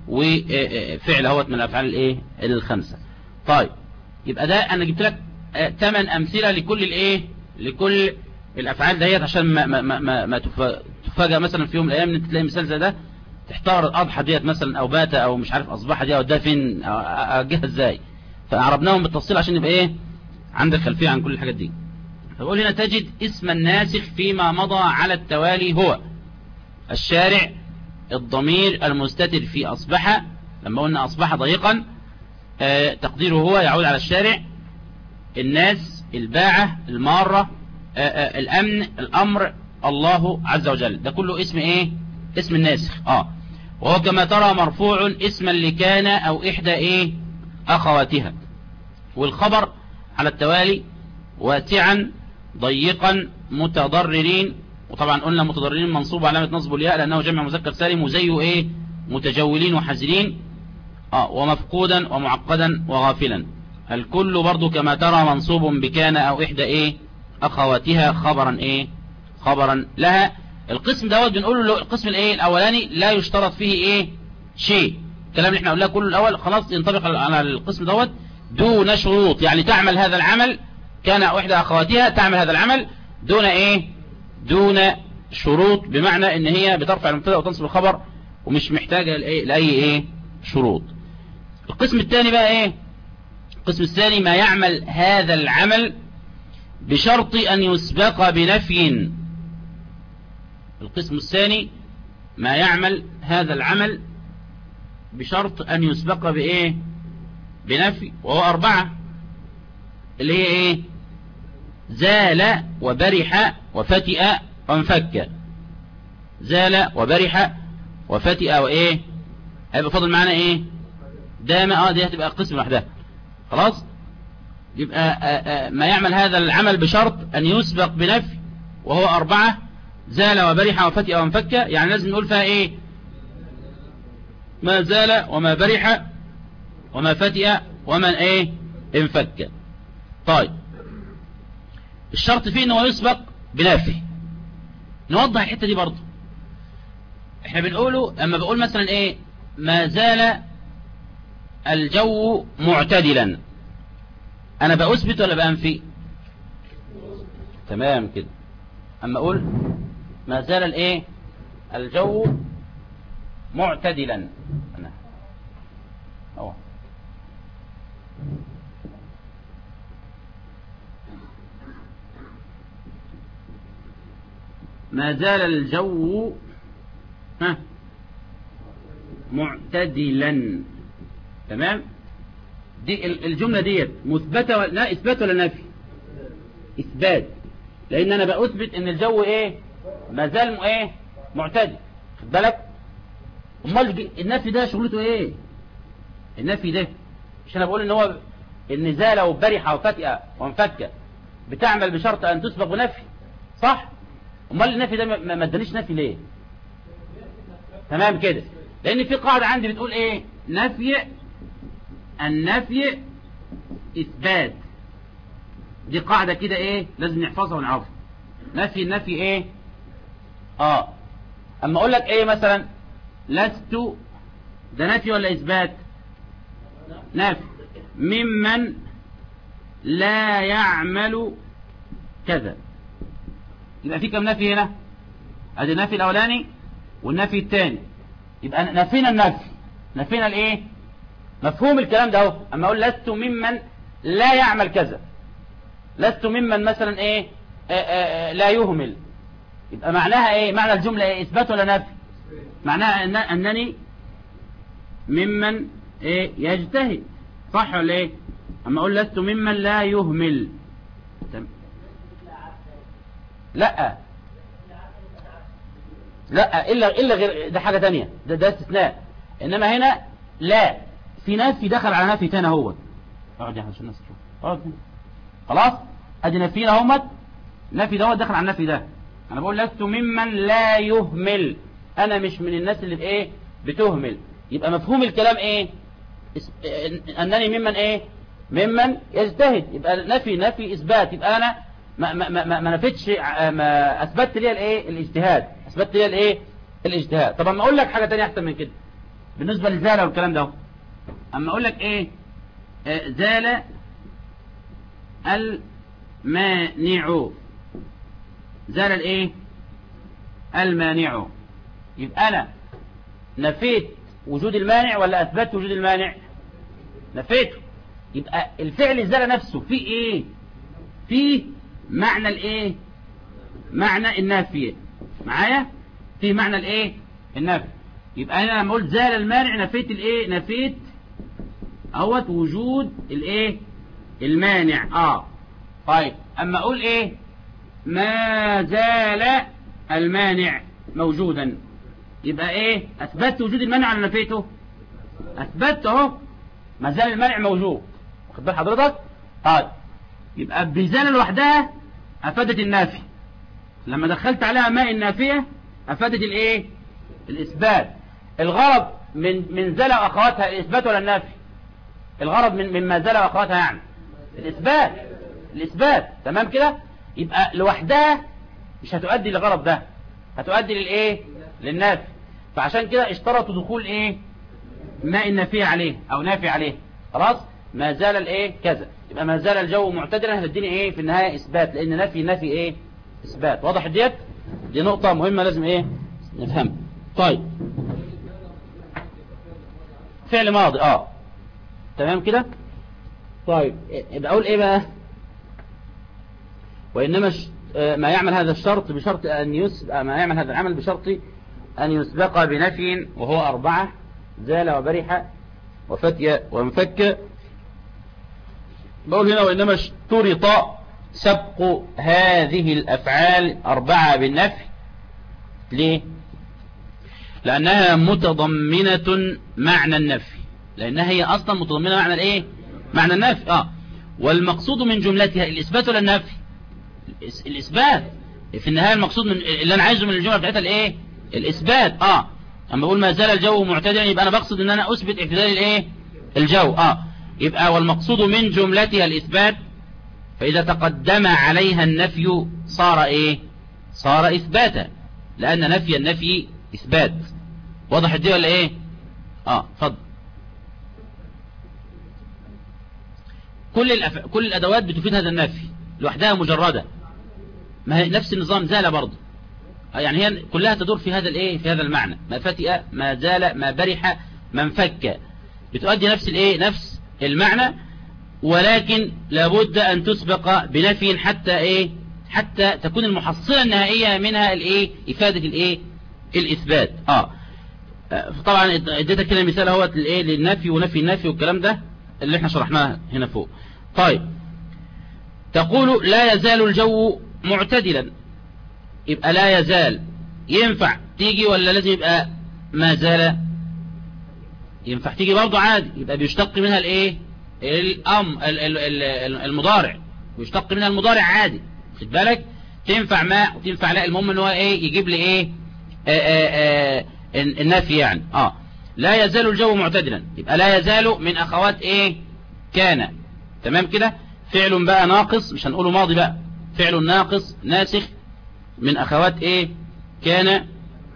وفعل هوت من الافعال الايه الخمسه طيب يبقى ده انا جبت لك ثمان امثله لكل الايه لكل الافعال ديت عشان ما ما ما, ما, ما تف- تفاجئ مثلا في يوم من الايام ان انت تلاقي مثال زي ده تحتار الاضحى ديت مثلا او بات او مش عارف اصبح دي او ده فين أو- اجيها ازاي فعربناهم بالتفصيل عشان يبقى ايه عندك خلفيه عن كل الحاجات دي فبقول هنا تجد اسم الناسخ فيما مضى على التوالي هو الشارع الضمير المستتر في أصبح لما قلنا أصبح ضيقا آه، تقديره هو يعود على الشارع الناس الباعة المارة آه، آه، الأمن الأمر الله عز وجل ده كله اسم إيه اسم الناسخ آه وهو كما ترى مرفوع اسما لكان أو إحدى إيه أخواتها والخبر على التوالي واسعا ضيقا متضررين وطبعا قلنا متضررين منصوب علامة نصب الياء لأنه جمع مذكر سالم وزيه إيه متجولين وحزرين آه ومفقودا ومعقدا وغافلا الكل برضو كما ترى منصوب بكان أو إحدى إيه أخواتها خبرا إيه خبرا لها القسم دوت بنقول له القسم الإيه الأولاني لا يشترط فيه إيه شيء الكلام اللي احنا قلناه كله الأول خلاص ينطبق على القسم دوت دون شروط يعني تعمل هذا العمل كان أو إحدى أخواتها تعمل هذا العمل دون إيه دون شروط بمعنى ان هي بترفع المبتدا وتنصب الخبر ومش محتاجة لأي, لأي إيه شروط القسم الثاني بقى إيه القسم الثاني ما يعمل هذا العمل بشرط أن يسبق بنفي القسم الثاني ما يعمل هذا العمل بشرط أن يسبق بإيه بنفي وهو أربعة اللي هي إيه زال وبرح وفتئ وانفك زال وبرح وفتئ وإيه هيبقى فاضل معانا إيه دام اه دي هتبقى قسم لوحدها خلاص يبقى آآ آآ ما يعمل هذا العمل بشرط أن يسبق بنفي وهو أربعة زال وبرح وفتئ وانفك يعني لازم نقول فيها إيه ما زال وما برح وما فتئ ومن ايه انفك طيب الشرط فيه انه يسبق بنافي نوضح الحتة دي برضه احنا بنقوله اما بقول مثلا ايه ما زال الجو معتدلا انا بأثبت ولا بأنفي تمام كده اما اقول ما زال الايه الجو معتدلا أنا. أوه. ما زال الجو ها معتدلا تمام دي الجملة ديت مثبتة ولا لا إثبات ولا نفي إثبات لأن أنا بأثبت إن الجو إيه ما زال إيه معتدل خد بالك امال النفي ده شغلته ايه النفي ده مش انا بقول ان هو النزالة وبرحة وفتئة وانفكة بتعمل بشرط ان تسبق بنفي صح امال النفي ده ما ادانيش نفي ليه تمام كده لان في قاعدة عندي بتقول ايه نفي النفي اثبات دي قاعدة كده ايه لازم نحفظها ونعرفها نفي النفي ايه اه اما اقول لك ايه مثلا لست ده نفي ولا اثبات نفي ممن لا يعمل كذا يبقى في كم نفي هنا ادي النفي الاولاني والنفي الثاني يبقى نفينا النفي نفينا الايه مفهوم الكلام ده اهو اما اقول لست ممن لا يعمل كذا لست ممن مثلا ايه آآ آآ لا يهمل يبقى معناها ايه معنى الجملة ايه اثبات ولا نفي معناها أن انني ممن ايه يجتهد صح ولا ايه اما اقول لست ممن لا يهمل لا لا الا الا غير ده حاجه تانية ده ده استثناء انما هنا لا في نفي دخل على نفي تاني اهو اقعد يا عشان الناس تشوف اقعد خلاص ادي نفينا اهوت نفي دوت دخل على النفي ده انا بقول لست ممن لا يهمل انا مش من الناس اللي بايه بتهمل يبقى مفهوم الكلام ايه انني ممن ايه ممن يجتهد يبقى نفي نفي اثبات يبقى انا ما ما ما, ما نفيتش ما اثبتت لي الايه الاجتهاد اثبتت لي الايه الاجتهاد طب اما اقول لك حاجه ثانيه احسن من كده بالنسبه للزاله والكلام ده اما اقول لك ايه آه زال المانع زال الايه المانع يبقى انا نفيت وجود المانع ولا اثبت وجود المانع نفيته يبقى الفعل زال نفسه في ايه في معنى الايه معنى النافية معايا في معنى الايه النفي يبقى انا لما قلت زال المانع نفيت الايه نفيت اهوت وجود الايه المانع اه طيب اما اقول ايه ما زال المانع موجودا يبقى ايه اثبتت وجود المانع ولا نفيته اثبت اهو ما زال المانع موجود واخد بال حضرتك طيب يبقى بزال لوحدها افادت النافي لما دخلت عليها ماء النافية افادت الايه الاثبات الغرض من من زال واخواتها الاثبات ولا النافي الغرض من مما زال واخواتها يعني الاثبات الاثبات تمام كده يبقى لوحدها مش هتؤدي للغرض ده هتؤدي للايه للنافي فعشان كده اشترطوا دخول ايه ماء النافية عليه او نافي عليه خلاص ما زال الايه كذا يبقى ما زال الجو معتدلا هتديني ايه في النهاية اثبات لان نفي نفي ايه اثبات واضح ديت دي نقطة مهمة لازم ايه نفهمها طيب فعل ماضي اه تمام كده طيب يبقى اقول ايه بقى وانما ش... ما يعمل هذا الشرط بشرط ان يسبق ما يعمل هذا العمل بشرط ان يسبق بنفي وهو اربعة زال وبرح وفتي وانفك بقول هنا وإنما اشترط سبق هذه الأفعال أربعة بالنفي ليه لأنها متضمنة معنى النفي لأنها هي أصلا متضمنة معنى الإيه معنى النفي آه والمقصود من جملتها الإثبات ولا النفي الإثبات في النهاية المقصود من اللي أنا عايزه من الجملة بتاعتها الإيه الإثبات آه أما أقول ما زال الجو معتدلا يبقى أنا بقصد إن أنا أثبت اعتدال الإيه الجو اه يبقى والمقصود من جملتها الإثبات فإذا تقدم عليها النفي صار إيه صار إثباتا لأن نفي النفي إثبات واضح دي ولا إيه اه اتفضل كل الأف... كل الأدوات بتفيد هذا النفي لوحدها مجردة ما هي نفس النظام زال برضه يعني هي كلها تدور في هذا الايه في هذا المعنى ما فتئ ما زال ما برح ما انفك بتؤدي نفس الايه نفس المعنى ولكن لابد ان تسبق بنفي حتى ايه حتى تكون المحصلة النهائية منها الايه افادة الايه الاثبات اه طبعا اديتك كده مثال اهوت للايه للنفي ونفي النفي والكلام ده اللي احنا شرحناه هنا فوق طيب تقول لا يزال الجو معتدلا يبقى لا يزال ينفع تيجي ولا لازم يبقى ما زال ينفع تيجي برضه عادي يبقى بيشتق منها الايه الام المضارع بيشتق منها المضارع عادي خد بالك تنفع ما وتنفع لا المهم ان هو ايه يجيب لي ايه آآ آآ النفي يعني اه لا يزال الجو معتدلا يبقى لا يزال من اخوات ايه كان تمام كده فعل بقى ناقص مش هنقوله ماضي بقى فعل ناقص ناسخ من اخوات ايه كان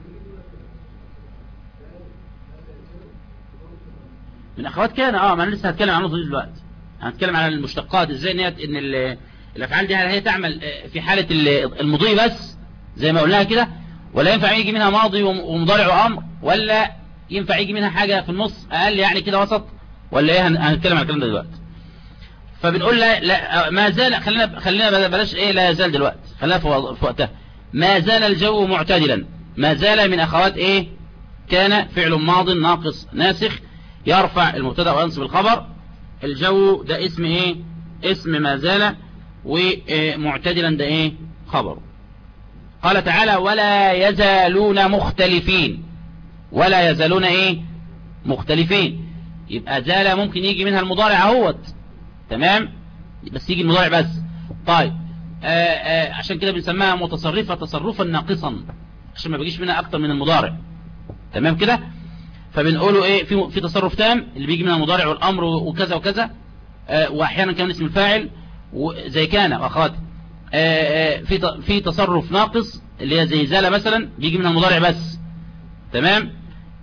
من اخوات كان اه ما انا لسه هتكلم عن النقطه دي دلوقتي هنتكلم عن المشتقات ازاي ان ان الافعال دي هل هي تعمل في حاله المضي بس زي ما قلناها كده ولا ينفع يجي منها ماضي ومضارع وامر ولا ينفع يجي منها حاجه في النص اقل يعني كده وسط ولا ايه هنتكلم عن الكلام ده دلوقتي فبنقول لا, لا ما زال خلينا خلينا بلاش ايه لا يزال دلوقتي خلينا في وقتها ما زال الجو معتدلا ما زال من اخوات ايه كان فعل ماض ناقص ناسخ يرفع المبتدا وينصب الخبر الجو ده اسم ايه اسم ما زال ومعتدلا ده ايه خبر قال تعالى ولا يزالون مختلفين ولا يزالون ايه مختلفين يبقى زال ممكن يجي منها المضارع اهوت تمام بس يجي المضارع بس طيب آآ آآ عشان كده بنسميها متصرفة تصرفا ناقصا عشان ما بيجيش منها اكتر من المضارع تمام كده فبنقوله ايه في في تصرف تام اللي بيجي منها المضارع والامر وكذا وكذا واحيانا كمان اسم الفاعل زي كان واخواتي في في تصرف ناقص اللي هي زي زالة مثلا بيجي منها المضارع بس تمام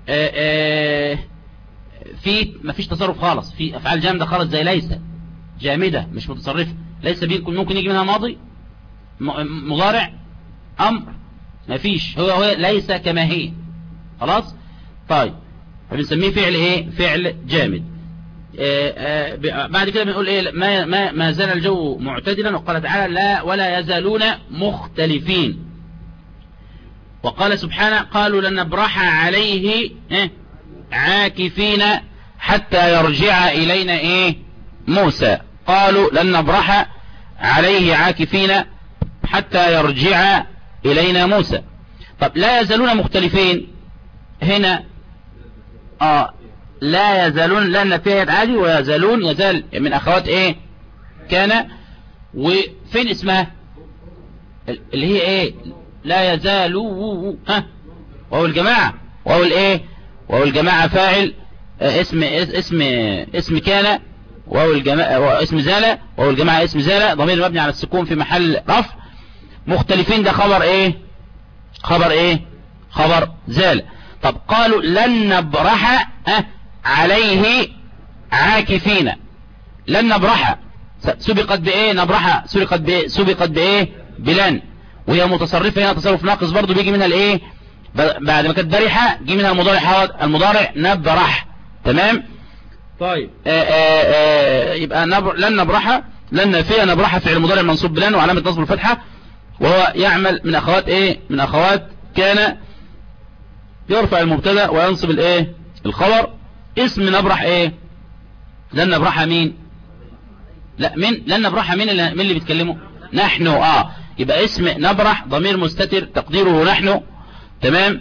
في ما فيش تصرف خالص في افعال جامده خالص زي ليس جامده مش متصرفه ليس بيكون ممكن يجي منها ماضي مضارع امر ما فيش هو هو ليس كما هي خلاص طيب فبنسميه فعل ايه فعل جامد آآ آآ بعد كده بنقول ايه ما, ما, ما زال الجو معتدلا وقال تعالى لا ولا يزالون مختلفين وقال سبحانه قالوا لن نبرح عليه إيه عاكفين حتى يرجع إلينا إيه موسى قالوا لن نبرح عليه عاكفين حتى يرجع إلينا موسى طب لا يزالون مختلفين هنا آه لا يزالون لأن فيها عادي ويزالون يزال من أخوات إيه كان وفين اسمها اللي هي إيه لا يزالوا ها وهو الجماعة وهو الإيه وهو الجماعة فاعل اسم اسم اسم كان وهو الجماعة اسم زالة وهو الجماعة اسم زالة ضمير مبني على السكون في محل رفع مختلفين ده خبر ايه خبر ايه خبر زالة طب قالوا لن نبرح اه عليه عاكفين لن نبرح سبقت بايه نبرح سبقت بايه سبقت بايه بلن وهي متصرفة هنا تصرف ناقص برضو بيجي منها الايه بعد ما كانت برحة جي منها المضارع المضارع نبرح تمام طيب آآ آآ يبقى نبر لن نبرح لن فيها نبرح فعل مضارع منصوب بلن وعلامة نصب الفتحة وهو يعمل من اخوات ايه من اخوات كان يرفع المبتدا وينصب الايه الخبر اسم نبرح ايه لن نبرح مين لا من لن نبرح مين اللي, مين اللي بيتكلموا نحن اه يبقى اسم نبرح ضمير مستتر تقديره نحن تمام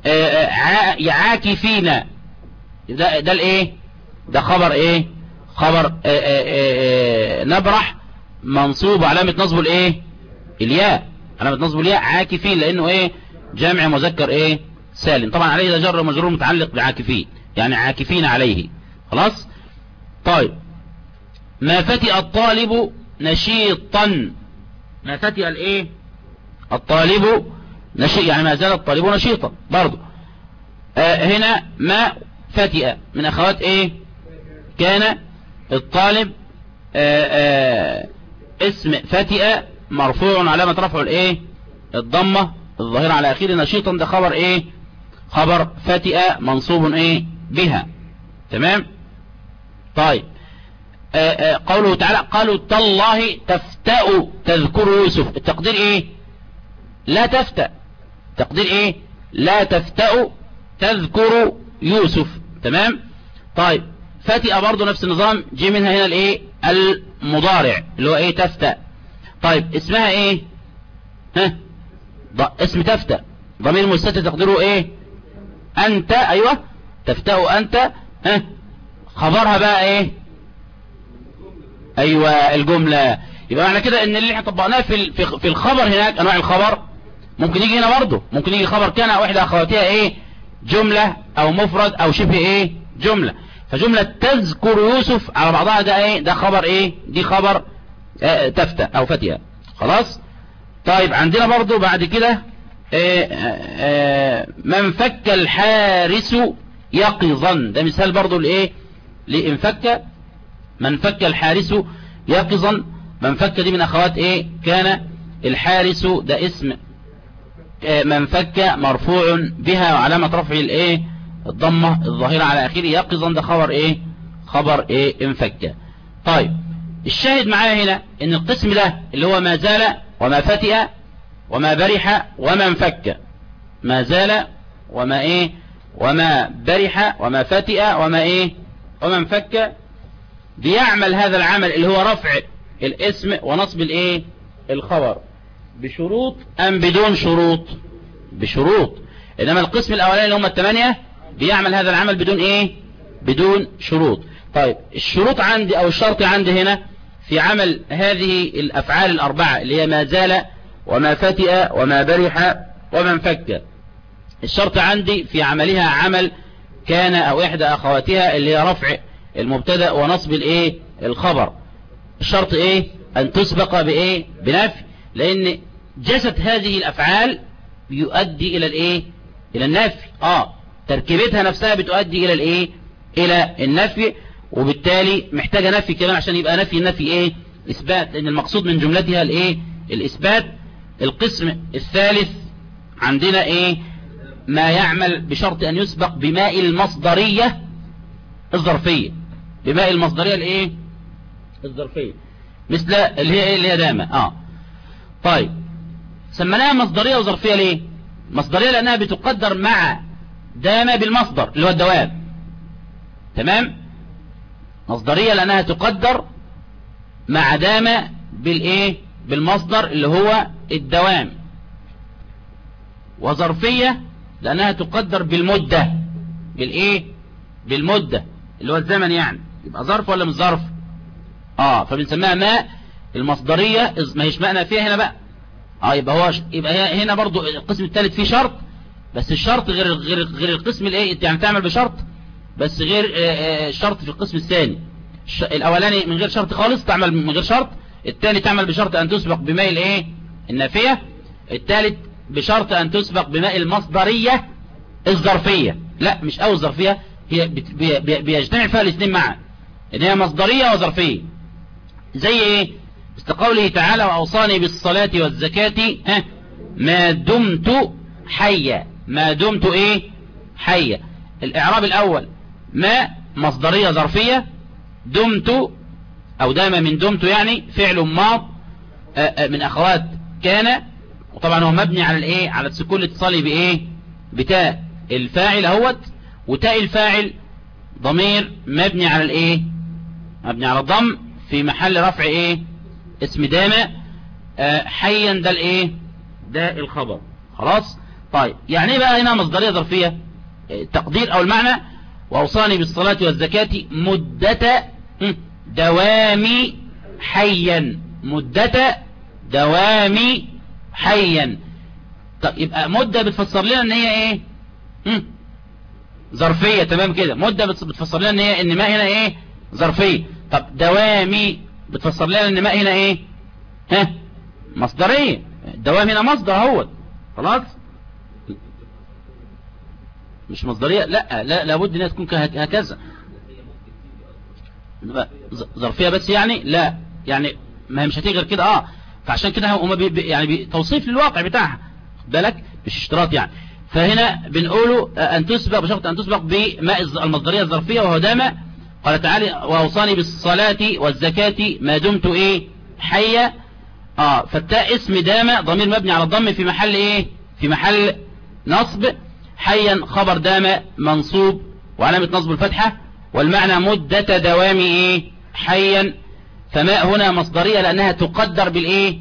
عاكفين ده, ده الايه ده خبر ايه خبر آآ آآ نبرح منصوب علامة نصبه الايه الياء علامة نصبه الياء عاكفين لانه ايه جامع مذكر ايه سالم طبعا عليه ده جر مجرور متعلق بعاكفين يعني عاكفين عليه خلاص طيب ما فتئ الطالب نشيطا ما فتئ الايه الطالب نشيط يعني ما زال الطالب نشيطا برضو آه هنا ما فتئ من اخوات ايه كان الطالب آه آه اسم فتئ مرفوع علامة رفعه الايه الضمة الظاهرة على اخير نشيطا ده خبر ايه خبر فتئ منصوب ايه بها تمام طيب آآ آآ قوله تعالى قالوا تالله تفتأ تذكر يوسف التقدير ايه لا تفتأ تقدير ايه لا تفتأ تذكر يوسف تمام طيب فتئ برضو نفس النظام جي منها هنا الايه المضارع اللي هو ايه تفتأ طيب اسمها ايه ها اسم تفتأ ضمير مستتر تقديره ايه انت ايوه تفتأ انت ها خبرها بقى ايه ايوه الجملة يبقى معنى كده ان اللي احنا طبقناه في في الخبر هناك انواع الخبر ممكن يجي هنا برضه ممكن يجي خبر كان او احدى اخواتها ايه جملة او مفرد او شبه ايه جملة فجملة تذكر يوسف على بعضها ده ايه ده خبر ايه دي خبر اه تفتى او فتية خلاص طيب عندنا برضه بعد كده اه اه من فك الحارس يقظا ده مثال برضه لايه لانفك من فك الحارس يقظا من فك دي من اخوات ايه كان الحارس ده اسم من فك مرفوع بها وعلامة رفعه الايه الضمة الظاهرة على اخره يقظا ده خبر ايه خبر ايه انفك طيب الشاهد معايا هنا ان القسم ده اللي هو ما زال وما فتئ وما برح وما انفك ما زال وما ايه وما برح وما فتئ وما ايه وما انفك بيعمل هذا العمل اللي هو رفع الاسم ونصب الايه الخبر بشروط ام بدون شروط بشروط انما القسم الاولاني اللي هم الثمانية بيعمل هذا العمل بدون ايه بدون شروط طيب الشروط عندي او الشرط عندي هنا في عمل هذه الافعال الاربعة اللي هي ما زال وما فتئ وما برح وما انفك الشرط عندي في عملها عمل كان او احدى اخواتها اللي هي رفع المبتدا ونصب الايه الخبر الشرط ايه ان تسبق بايه بنفي لان جسد هذه الافعال يؤدي الى الايه الى النفي اه تركيبتها نفسها بتؤدي الى الايه الى النفي وبالتالي محتاجه نفي كمان عشان يبقى نفي النفي ايه اثبات لان المقصود من جملتها الايه الاثبات القسم الثالث عندنا ايه ما يعمل بشرط ان يسبق بماء المصدريه الظرفيه بماء المصدريه الايه الظرفيه مثل اللي هي ايه اللي هي دامه اه طيب سميناها مصدريه وظرفيه ليه مصدريه لانها بتقدر مع دامه بالمصدر اللي هو الدوام تمام مصدريه لانها تقدر مع دامه بالايه بالمصدر اللي هو الدوام وظرفيه لانها تقدر بالمده بالايه بالمده اللي هو الزمن يعني يبقى ظرف ولا مش ظرف اه فبنسميها ماء المصدرية ما هيش ماء نافية هنا بقى اه يبقى هو يبقى هنا برضو القسم الثالث فيه شرط بس الشرط غير غير غير القسم الايه يعني تعمل بشرط بس غير الشرط في القسم الثاني الاولاني من غير شرط خالص تعمل من غير شرط الثاني تعمل بشرط ان تسبق بماء الايه النافية الثالث بشرط ان تسبق بماء المصدرية الظرفية لا مش او الظرفية هي بيجتمع فيها الاثنين معا ان هي مصدرية وظرفية زي ايه مثل قوله تعالى واوصاني بالصلاة والزكاة ها ما دمت حيا ما دمت ايه حيا الاعراب الاول ما مصدرية ظرفية دمت او دام من دمت يعني فعل ماض من اخوات كان وطبعا هو مبني على الايه على السكون الاتصالي بايه بتاء الفاعل اهوت وتاء الفاعل ضمير مبني على الايه مبني على الضم في محل رفع ايه اسم دامة آه حيا ده الايه ده الخبر خلاص طيب يعني ايه بقى هنا مصدرية ظرفية التقدير او المعنى واوصاني بالصلاة والزكاة مدة دوامي حيا مدة دوامي حيا طب يبقى مدة بتفسر لنا ان هي ايه ظرفية تمام كده مدة بتفسر لنا ان هي ان ما هنا ايه ظرفية طب دوامي بتفسر لنا ان ماء هنا ايه ها مصدرية الدوام هنا مصدر اهوت خلاص مش مصدرية لا لا لابد انها تكون كه- هكذا ظ- ظرفية بس يعني لا يعني ما هي مش هتيجي غير كده اه فعشان كده هم بي بي- يعني بي توصيف للواقع بتاعها خد بالك مش اشتراط يعني فهنا بنقوله آه، ان تسبق بشرط ان تسبق بماء الز- المصدرية الظرفية وهو دام قال تعالى واوصاني بالصلاة والزكاة ما دمت ايه حيا اه فالتاء اسم دام ضمير مبني على الضم في محل ايه في محل نصب حيا خبر دام منصوب وعلامة نصب الفتحة والمعنى مدة دوام ايه حيا فماء هنا مصدرية لانها تقدر بالايه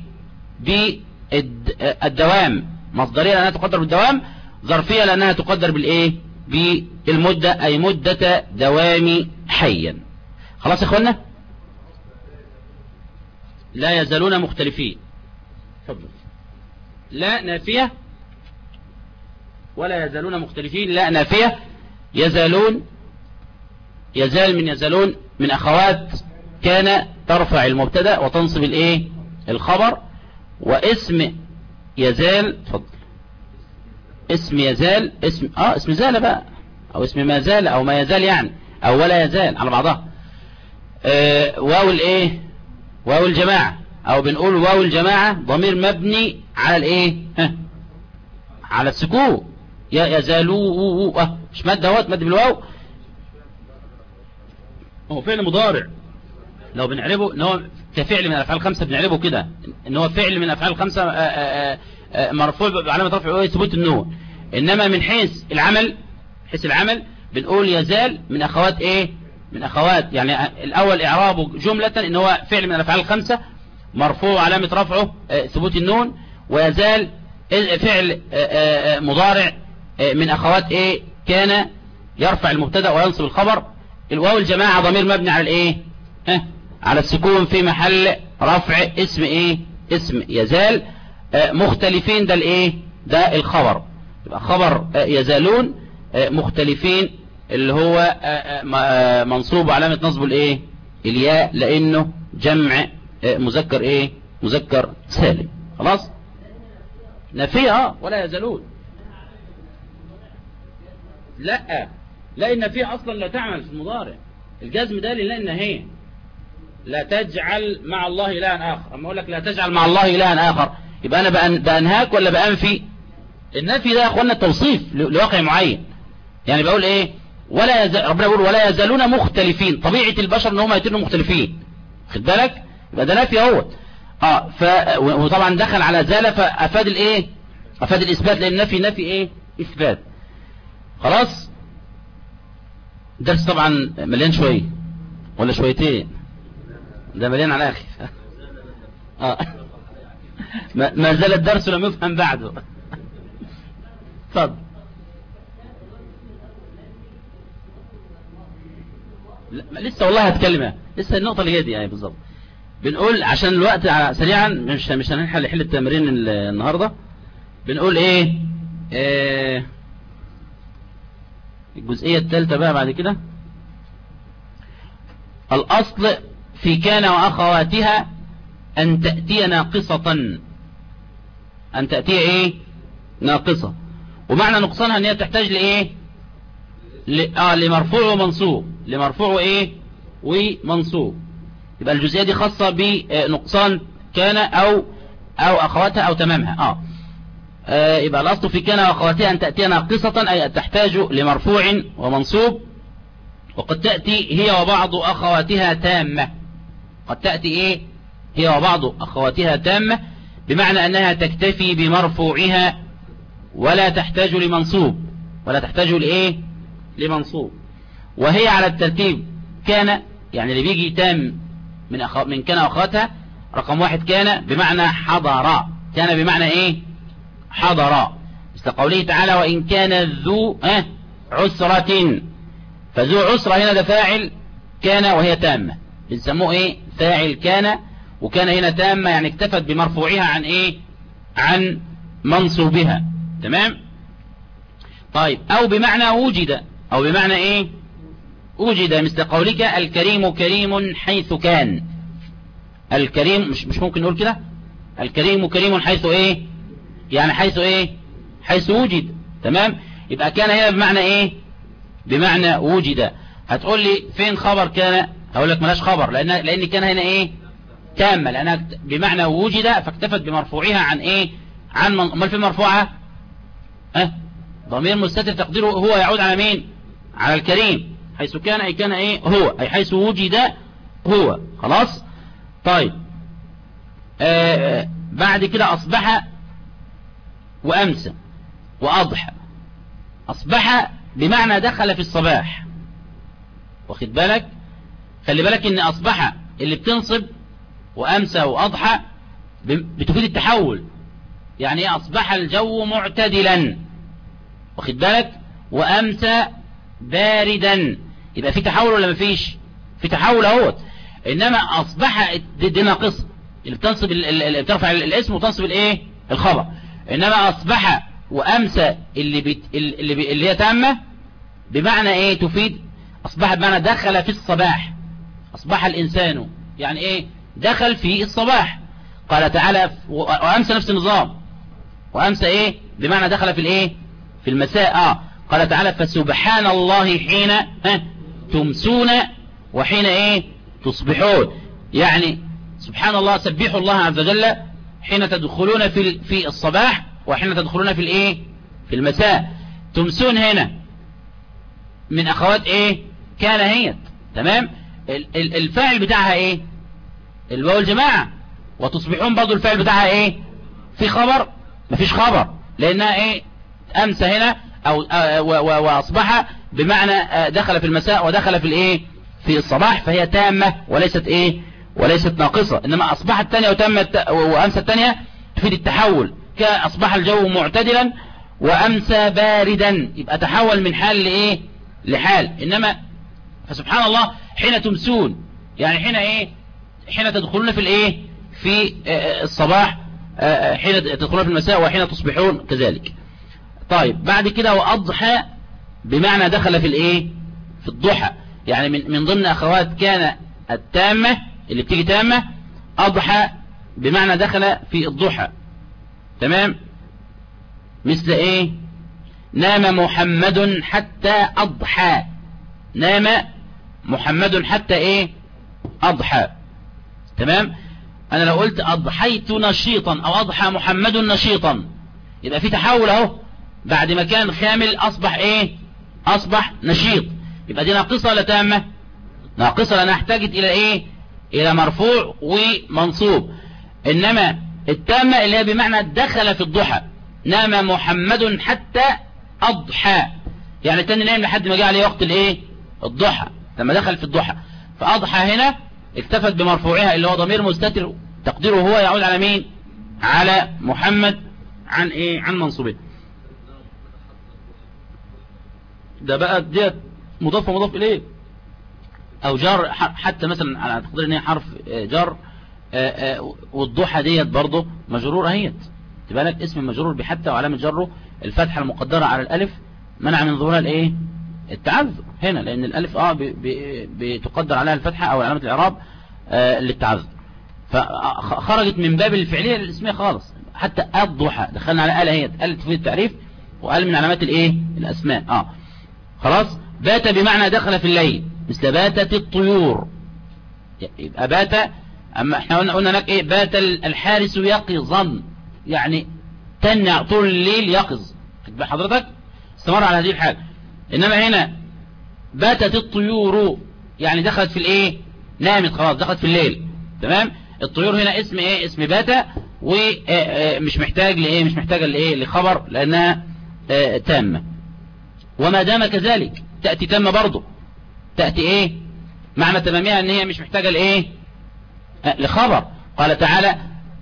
بالدوام مصدرية لانها تقدر بالدوام ظرفية لانها تقدر بالايه بالمدة اي مدة دوام حيا خلاص يا اخوانا لا يزالون مختلفين تفضل لا نافية ولا يزالون مختلفين لا نافية يزالون يزال من يزالون من أخوات كان ترفع المبتدا وتنصب الايه الخبر واسم يزال تفضل اسم يزال اسم اه اسم زال بقى او اسم ما زال او ما يزال يعني او ولا يزال على بعضها آه واو الايه واو الجماعة او بنقول واو الجماعة ضمير مبني على الايه ها على السكون يا يزالوا اه مش مد اهوت مد بالواو هو فعل مضارع لو بنعربه ان هو كفعل من الافعال الخمسه بنعربه كده ان هو فعل من الافعال الخمسه آآ آآ آآ مرفوع بعلامه رفعه ثبوت النون انما من حيث العمل حيث العمل بنقول يزال من اخوات ايه من اخوات يعني الاول اعرابه جمله ان هو فعل من الافعال الخمسه مرفوع علامه رفعه ثبوت النون ويزال فعل مضارع من اخوات ايه كان يرفع المبتدا وينصب الخبر الواو الجماعه ضمير مبني على الايه ها على السكون في محل رفع اسم ايه اسم يزال مختلفين ده الايه ده الخبر يبقى خبر يزالون مختلفين اللي هو منصوب علامة نصب الايه الياء لانه جمع مذكر ايه مذكر سالم خلاص نفيه اه ولا يزالون لا لا النفيه اصلا لا تعمل في المضارع الجزم ده لله النهيه لا تجعل مع الله إلها آخر أما أقول لك لا تجعل مع الله إلها آخر يبقى أنا بأنهاك ولا بأنفي النفي ده يا أخوانا توصيف لواقع معين يعني بقول إيه ولا يزال ربنا يقول ولا يزالون مختلفين طبيعة البشر ان هم يتنوا مختلفين خد بالك يبقى ده نفي اهوت اه ف وطبعا دخل على زال فافاد الايه افاد الاثبات لان النفي نفي ايه اثبات خلاص درس طبعا مليان شويه ولا شويتين ده مليان على اخي آه. ما زال الدرس لم يفهم بعده اتفضل لسه والله هتكلم لسه النقطة اللي هي دي يعني بالظبط بنقول عشان الوقت سريعا مش مش هنلحق نحل التمرين النهارده بنقول ايه, إيه الجزئية الثالثة بقى بعد كده الأصل في كان وأخواتها أن تأتي ناقصة أن تأتي إيه ناقصة ومعنى نقصانها أن هي تحتاج لإيه ل... آه لمرفوع ومنصوب لمرفوع إيه ومنصوب يبقى الجزئية دي خاصة بنقصان كان أو أو أخواتها أو تمامها آه. آه يبقى الأصل في كان وأخواتها أن تأتي ناقصة أي تحتاج لمرفوع ومنصوب وقد تأتي هي وبعض أخواتها تامة قد تأتي إيه هي وبعض أخواتها تامة بمعنى أنها تكتفي بمرفوعها ولا تحتاج لمنصوب ولا تحتاج لإيه لمنصوب وهي على الترتيب كان يعني اللي بيجي تام من أخو من كان أخواتها رقم واحد كان بمعنى حضر كان بمعنى إيه حضر مثل قوله تعالى وإن كان ذو اه عسرة فذو عسرة هنا ده فاعل كان وهي تامة بنسموه ايه فاعل كان وكان هنا تامة يعني اكتفت بمرفوعها عن ايه عن منصوبها تمام طيب او بمعنى وجد او بمعنى ايه وجد مثل قولك الكريم كريم حيث كان الكريم مش, مش ممكن نقول كده الكريم كريم حيث ايه يعني حيث ايه حيث وجد تمام يبقى كان هنا بمعنى ايه بمعنى وجد هتقول لي فين خبر كان هقول لك ملاش خبر لان لان كان هنا ايه تامه لانها بمعنى وجد فاكتفت بمرفوعها عن ايه عن من... امال فين مرفوعها ها ضمير مستتر تقديره هو يعود على مين على الكريم حيث كان اي كان ايه هو اي حيث وجد هو خلاص طيب آه بعد كده اصبح وامسى واضحى اصبح بمعنى دخل في الصباح واخد بالك خلي بالك ان اصبح اللي بتنصب وامسى واضحى بتفيد التحول يعني ايه اصبح الجو معتدلا واخد بالك وامسى باردا يبقى في تحول ولا مفيش في تحول اهوت انما اصبح دي, دي ناقصه اللي بتنصب اللي بترفع الاسم وتنصب الايه الخبر انما اصبح وامسى اللي بت اللي, بي اللي هي تامه بمعنى ايه تفيد اصبح بمعنى دخل في الصباح اصبح الانسان يعني ايه دخل في الصباح قال تعالى وامسى نفس النظام وامسى ايه بمعنى دخل في الايه في المساء اه قال تعالى فسبحان الله حين ها تمسون وحين ايه تصبحون يعني سبحان الله سبحوا الله عز وجل حين تدخلون في في الصباح وحين تدخلون في الايه في المساء تمسون هنا من اخوات ايه كان هي تمام الفاعل بتاعها ايه الواو الجماعة وتصبحون برضو الفاعل بتاعها ايه في خبر مفيش خبر لانها ايه امس هنا او واصبح بمعنى دخل في المساء ودخل في الايه في الصباح فهي تامة وليست ايه وليست ناقصة انما اصبحت تانية وتمت وامس التانية تفيد التحول كاصبح الجو معتدلا وامسى باردا يبقى تحول من حال لايه لحال انما فسبحان الله حين تمسون يعني حين ايه حين تدخلون في الايه في الصباح حين تدخلون في المساء وحين تصبحون كذلك طيب بعد كده واضحى بمعنى دخل في الايه في الضحى يعني من من ضمن اخوات كان التامة اللي بتيجي تامة اضحى بمعنى دخل في الضحى تمام مثل ايه نام محمد حتى اضحى نام محمد حتى ايه اضحى تمام انا لو قلت اضحيت نشيطا او اضحى محمد نشيطا يبقى في تحول اهو بعد ما كان خامل اصبح ايه اصبح نشيط يبقى دي ناقصة ولا تامة ناقصة لانها احتاجت الى ايه الى مرفوع ومنصوب انما التامة اللي هي بمعنى دخل في الضحى نام محمد حتى اضحى يعني التاني نام لحد ما جاء عليه وقت الايه الضحى لما دخل في الضحى فاضحى هنا اكتفت بمرفوعها اللي هو ضمير مستتر تقديره هو يعود على مين على محمد عن ايه عن منصوبه ده بقى ديت مضاف ومضاف اليه او جار حتى مثلا على تقدير ان هي حرف جر والضحى ديت برضه مجرور اهيت تبقى لك اسم مجرور بحتى وعلامه جره الفتحه المقدره على الالف منع من ظهورها الايه التعذر هنا لان الالف اه بتقدر عليها الفتحه او علامه الاعراب آه للتعذر فخرجت من باب الفعليه للاسميه خالص حتى الضحى دخلنا على اله هي ال تفيد التعريف وقال من علامات الايه الاسماء اه خلاص بات بمعنى دخل في الليل مثل باتت الطيور يبقى بات اما احنا قلنا قلنا لك ايه بات الحارس يقظا يعني تنع طول الليل يقظ حضرتك استمر على هذه الحال انما هنا باتت الطيور يعني دخلت في الايه نامت خلاص دخلت في الليل تمام الطيور هنا اسم ايه اسم باتا ومش محتاج لايه مش محتاجه لايه لخبر لانها تامه وما دام كذلك تاتي تامه برضه تاتي ايه معنى تمامها ان هي مش محتاجه لايه لخبر قال تعالى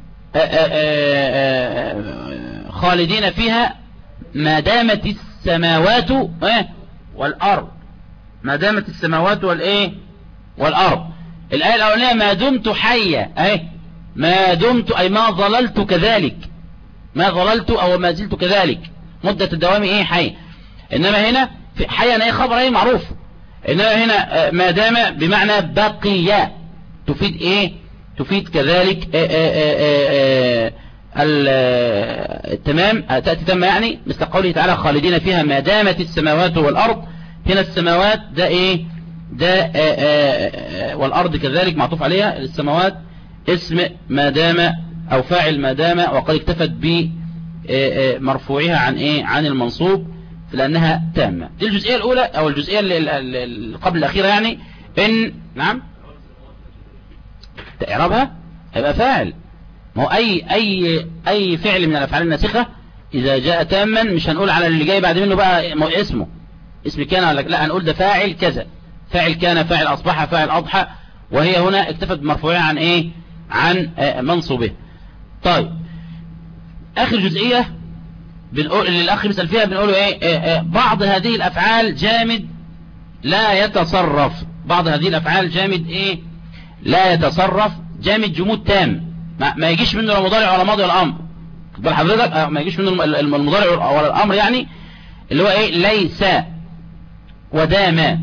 خالدين فيها ما دامت السماوات والارض ما دامت السماوات والايه والارض الايه الاولانيه ما دمت حيا اهي ما دمت اي ما ظللت كذلك ما ظللت او ما زلت كذلك مده الدوام ايه حي انما هنا في حيا ايه خبر ايه معروف إنما هنا آه، ما دام بمعنى بقي تفيد إيه تفيد كذلك آه، آه، آه، آه، ال- آه، التمام آه، تأتي تم يعني مثل قوله تعالى خالدين فيها ما دامت السماوات والأرض هنا السماوات ده إيه ده آه، آه، آه، والأرض كذلك معطوف عليها السماوات اسم ما دام أو فاعل ما دام وقد اكتفت ب آه، آه، مرفوعها عن إيه عن المنصوب لأنها تامة دي الجزئية الأولى أو الجزئية اللي اللي- اللي قبل الأخيرة يعني إن نعم إعرابها هيبقى فاعل ما هو أي أي أي فعل من الأفعال الناسخة إذا جاء تاما مش هنقول على اللي جاي بعد منه بقى ما هو اسمه اسم كان ولا لا هنقول ده فاعل كذا فاعل كان فاعل أصبح فاعل أضحى وهي هنا اكتفت بمرفوعها عن إيه عن آه، منصوبه طيب آخر جزئية بنقول اللي الأخ بيسأل فيها بنقوله إيه آه، آه، بعض هذه الأفعال جامد لا يتصرف بعض هذه الأفعال جامد إيه لا يتصرف جامد جمود تام ما, ما يجيش منه لا مضارع ولا ماضي ولا أمر خد بال حضرتك آه، ما يجيش منه الم- الم- المضارع ولا الأمر يعني اللي هو إيه ليس ودام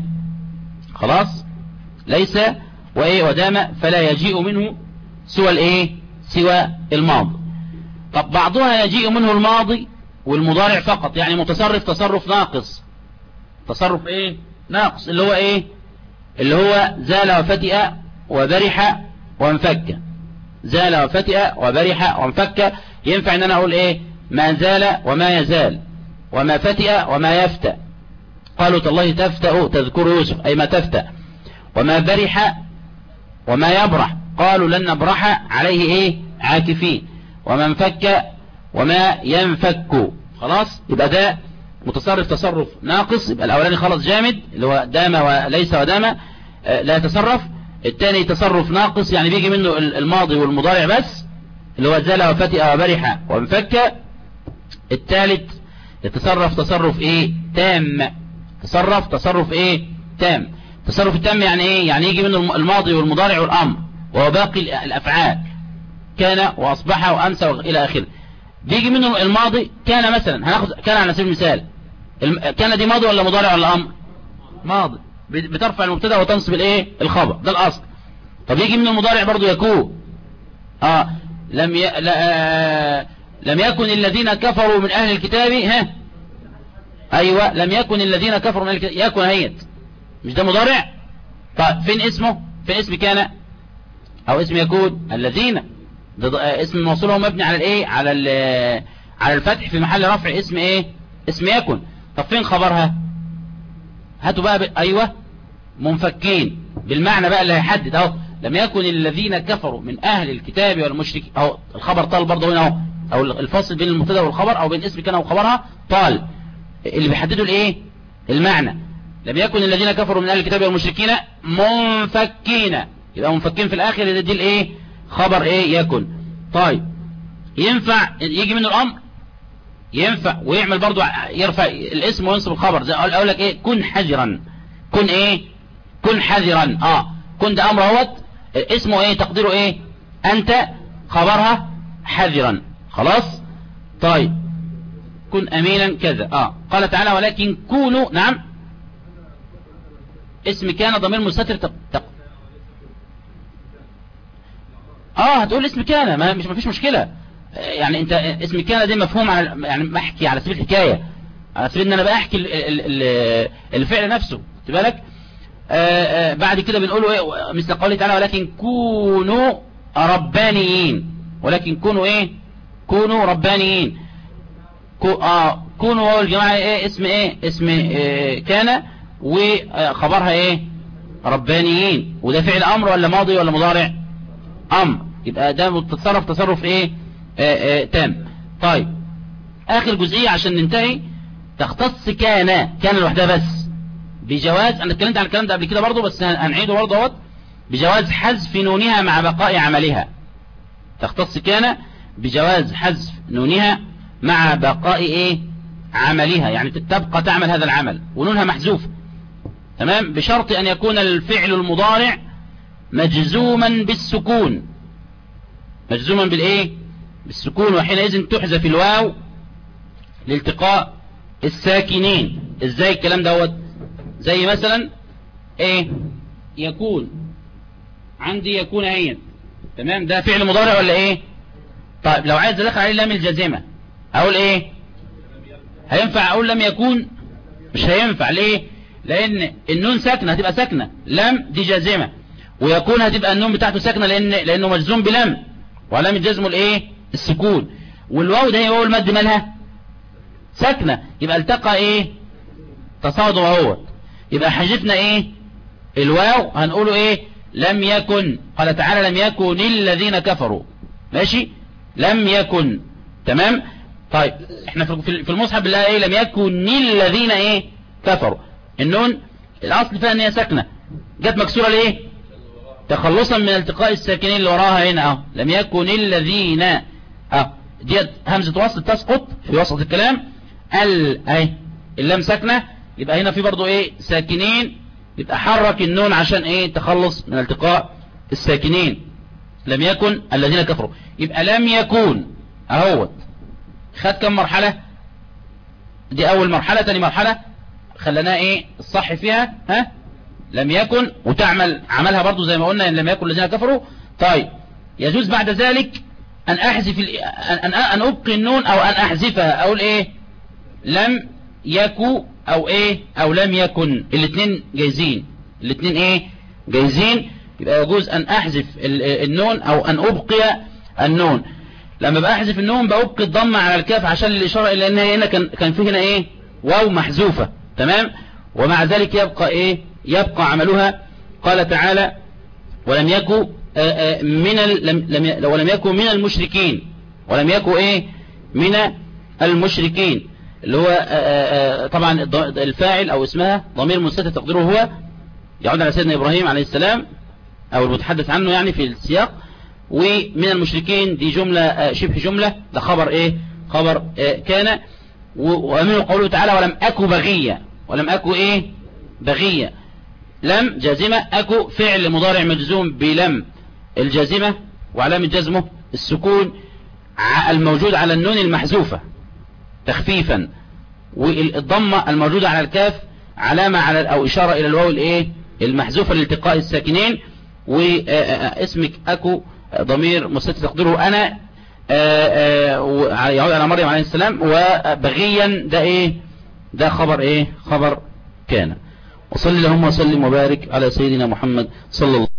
خلاص ليس وإيه ودام فلا يجيء منه سوى الإيه سوى الماضي طب بعضها يجيء منه الماضي والمضارع فقط يعني متصرف تصرف ناقص تصرف ايه ناقص اللي هو ايه اللي هو زال وفتئ وبرح وانفك زال وفتئ وبرح وانفك ينفع ان انا اقول ايه ما زال وما يزال وما فتئ وما يفتأ قالوا تالله تفتأ تذكر يوسف اي ما تفتأ وما برح وما يبرح قالوا لن نبرح عليه ايه عاكفين وما انفك وما ينفك خلاص يبقى ده متصرف تصرف ناقص يبقى الاولاني خلاص جامد اللي هو دام وليس ودام آه، لا يتصرف الثاني تصرف ناقص يعني بيجي منه ال- الماضي والمضارع بس اللي هو زال وفتئ وبرح وانفك الثالث يتصرف تصرف ايه تام تصرف تصرف ايه تام التصرف التام يعني ايه يعني يجي منه الم- الماضي والمضارع والامر وهو باقي ال- الافعال كان واصبح وامسى الى اخره بيجي منه الماضي كان مثلا هناخد كان على سبيل المثال الم- كان دي ماضي ولا مضارع ولا امر ماضي بت- بترفع المبتدا وتنصب الايه الخبر ده الاصل طب يجي من المضارع برضو يكون اه لم ي... لا... آه، لم يكن الذين كفروا من اهل الكتاب ها ايوه لم يكن الذين كفروا من اهل الكتاب يكن هيت مش ده مضارع طيب فين اسمه فين اسم كان او اسم يكون الذين ده ده- آه، اسم الموصول هو مبني على الايه على ال- على الفتح في محل رفع اسم ايه اسم يكن طب فين خبرها هاتوا بقى ب... ايوه منفكين بالمعنى بقى اللي هيحدد اهو لم يكن الذين كفروا من اهل الكتاب والمشركين اهو الخبر طال برضه هنا اهو او الفاصل بين المبتدا والخبر او بين اسم كان وخبرها طال اللي بيحددوا الايه المعنى لم يكن الذين كفروا من اهل الكتاب والمشركين منفكين يبقى منفكين في الاخر دي, دي الايه خبر ايه يكن طيب ينفع يجي منه الامر ينفع ويعمل برضو يرفع الاسم وينصب الخبر زي اقول أقول لك ايه كن حذرا كن ايه كن حذرا اه كن ده امر اهوت اسمه ايه تقديره ايه انت خبرها حذرا خلاص طيب كن امينا كذا اه قال تعالى ولكن كونوا نعم اسم كان ضمير مستتر تق... تق... اه هتقول اسم كان ما مش مفيش مشكلة آه، يعني انت اسم كان دي مفهوم على يعني بحكي على سبيل الحكاية على سبيل ان انا بحكي ال- ال- ال- الفعل نفسه خد بالك آه، آه، بعد كده بنقوله ايه مثل قوله تعالى ولكن كونوا ربانيين ولكن كونوا ايه كونوا ربانيين كو اه كونوا هو الجماعة ايه اسم ايه اسم إيه كان وخبرها ايه ربانيين وده فعل امر ولا ماضي ولا مضارع امر يبقى ده متصرف تصرف ايه آه آه تام طيب اخر جزئية عشان ننتهي تختص كان كان لوحدها بس بجواز انا اتكلمت عن الكلام ده قبل كده برضه بس هنعيده برضه اهوت بجواز حذف نونها مع بقاء عملها تختص كان بجواز حذف نونها مع بقاء ايه عملها يعني تبقى تعمل هذا العمل ونونها محذوف تمام بشرط ان يكون الفعل المضارع مجزوما بالسكون مجزوما بالايه بالسكون وحينئذ تحذف الواو لالتقاء الساكنين ازاي الكلام دوت زي مثلا ايه يكون عندي يكون اهي تمام ده فعل مضارع ولا ايه طيب لو عايز ادخل عليه لام الجازمة اقول ايه هينفع اقول لم يكون مش هينفع ليه لان النون ساكنة هتبقى ساكنة لم دي جازمة ويكون هتبقى النون بتاعته ساكنة لان لانه مجزوم بلم ولم الجزم الايه السكون والواو ده هي واو المد مالها ساكنة يبقى التقى ايه تصاعد وهو يبقى حاجتنا ايه الواو هنقوله ايه لم يكن قال تعالى لم يكن الذين كفروا ماشي لم يكن تمام طيب احنا في المصحف بالله ايه لم يكن الذين ايه كفروا النون الاصل فيها ان هي ساكنه جت مكسوره ليه تخلصا من التقاء الساكنين اللي وراها هنا اهو لم يكن الذين اه ديت همزه وصل تسقط في وسط الكلام ال اهي اللام ساكنه يبقى هنا في برضو ايه ساكنين يبقى حرك النون عشان ايه تخلص من التقاء الساكنين لم يكن الذين كفروا يبقى لم يكون اهوت خد كم مرحلة دي اول مرحلة تاني مرحلة خلناها ايه الصح فيها ها لم يكن وتعمل عملها برضو زي ما قلنا ان لم يكن الذين كفروا طيب يجوز بعد ذلك ان احذف ان ان ابقي النون او ان احذفها اقول ايه لم يكو او ايه او لم يكن الاثنين جايزين الاثنين ايه جايزين يبقى يجوز ان احذف النون او ان ابقي النون لما بأحذف النون بأبقي الضمة على الكاف عشان الإشارة إلى أن هنا كان, كان في هنا إيه واو محذوفة تمام ومع ذلك يبقى إيه يبقى عملها قال تعالى ولم يكن من لم لم ولم يكن من المشركين ولم يكن إيه من المشركين اللي هو طبعا الفاعل أو اسمها ضمير مستتر تقديره هو يعود على سيدنا إبراهيم عليه السلام أو المتحدث عنه يعني في السياق ومن المشركين دي جملة شبه جملة ده خبر ايه خبر إيه كان ومنه قوله تعالى ولم أكو بغية ولم أكو ايه بغية لم جازمة أكو فعل مضارع مجزوم بلم الجازمة وعلامة جزمه السكون الموجود على النون المحذوفة تخفيفا والضمة الموجودة على الكاف علامة على أو إشارة إلى الواو الايه المحذوفة لالتقاء الساكنين واسمك أكو ضمير مستتر تقديره أنا يعود على مريم عليه السلام وبغيا ده إيه ده خبر إيه خبر كان وصلي اللهم وسلم وبارك على سيدنا محمد صلى الله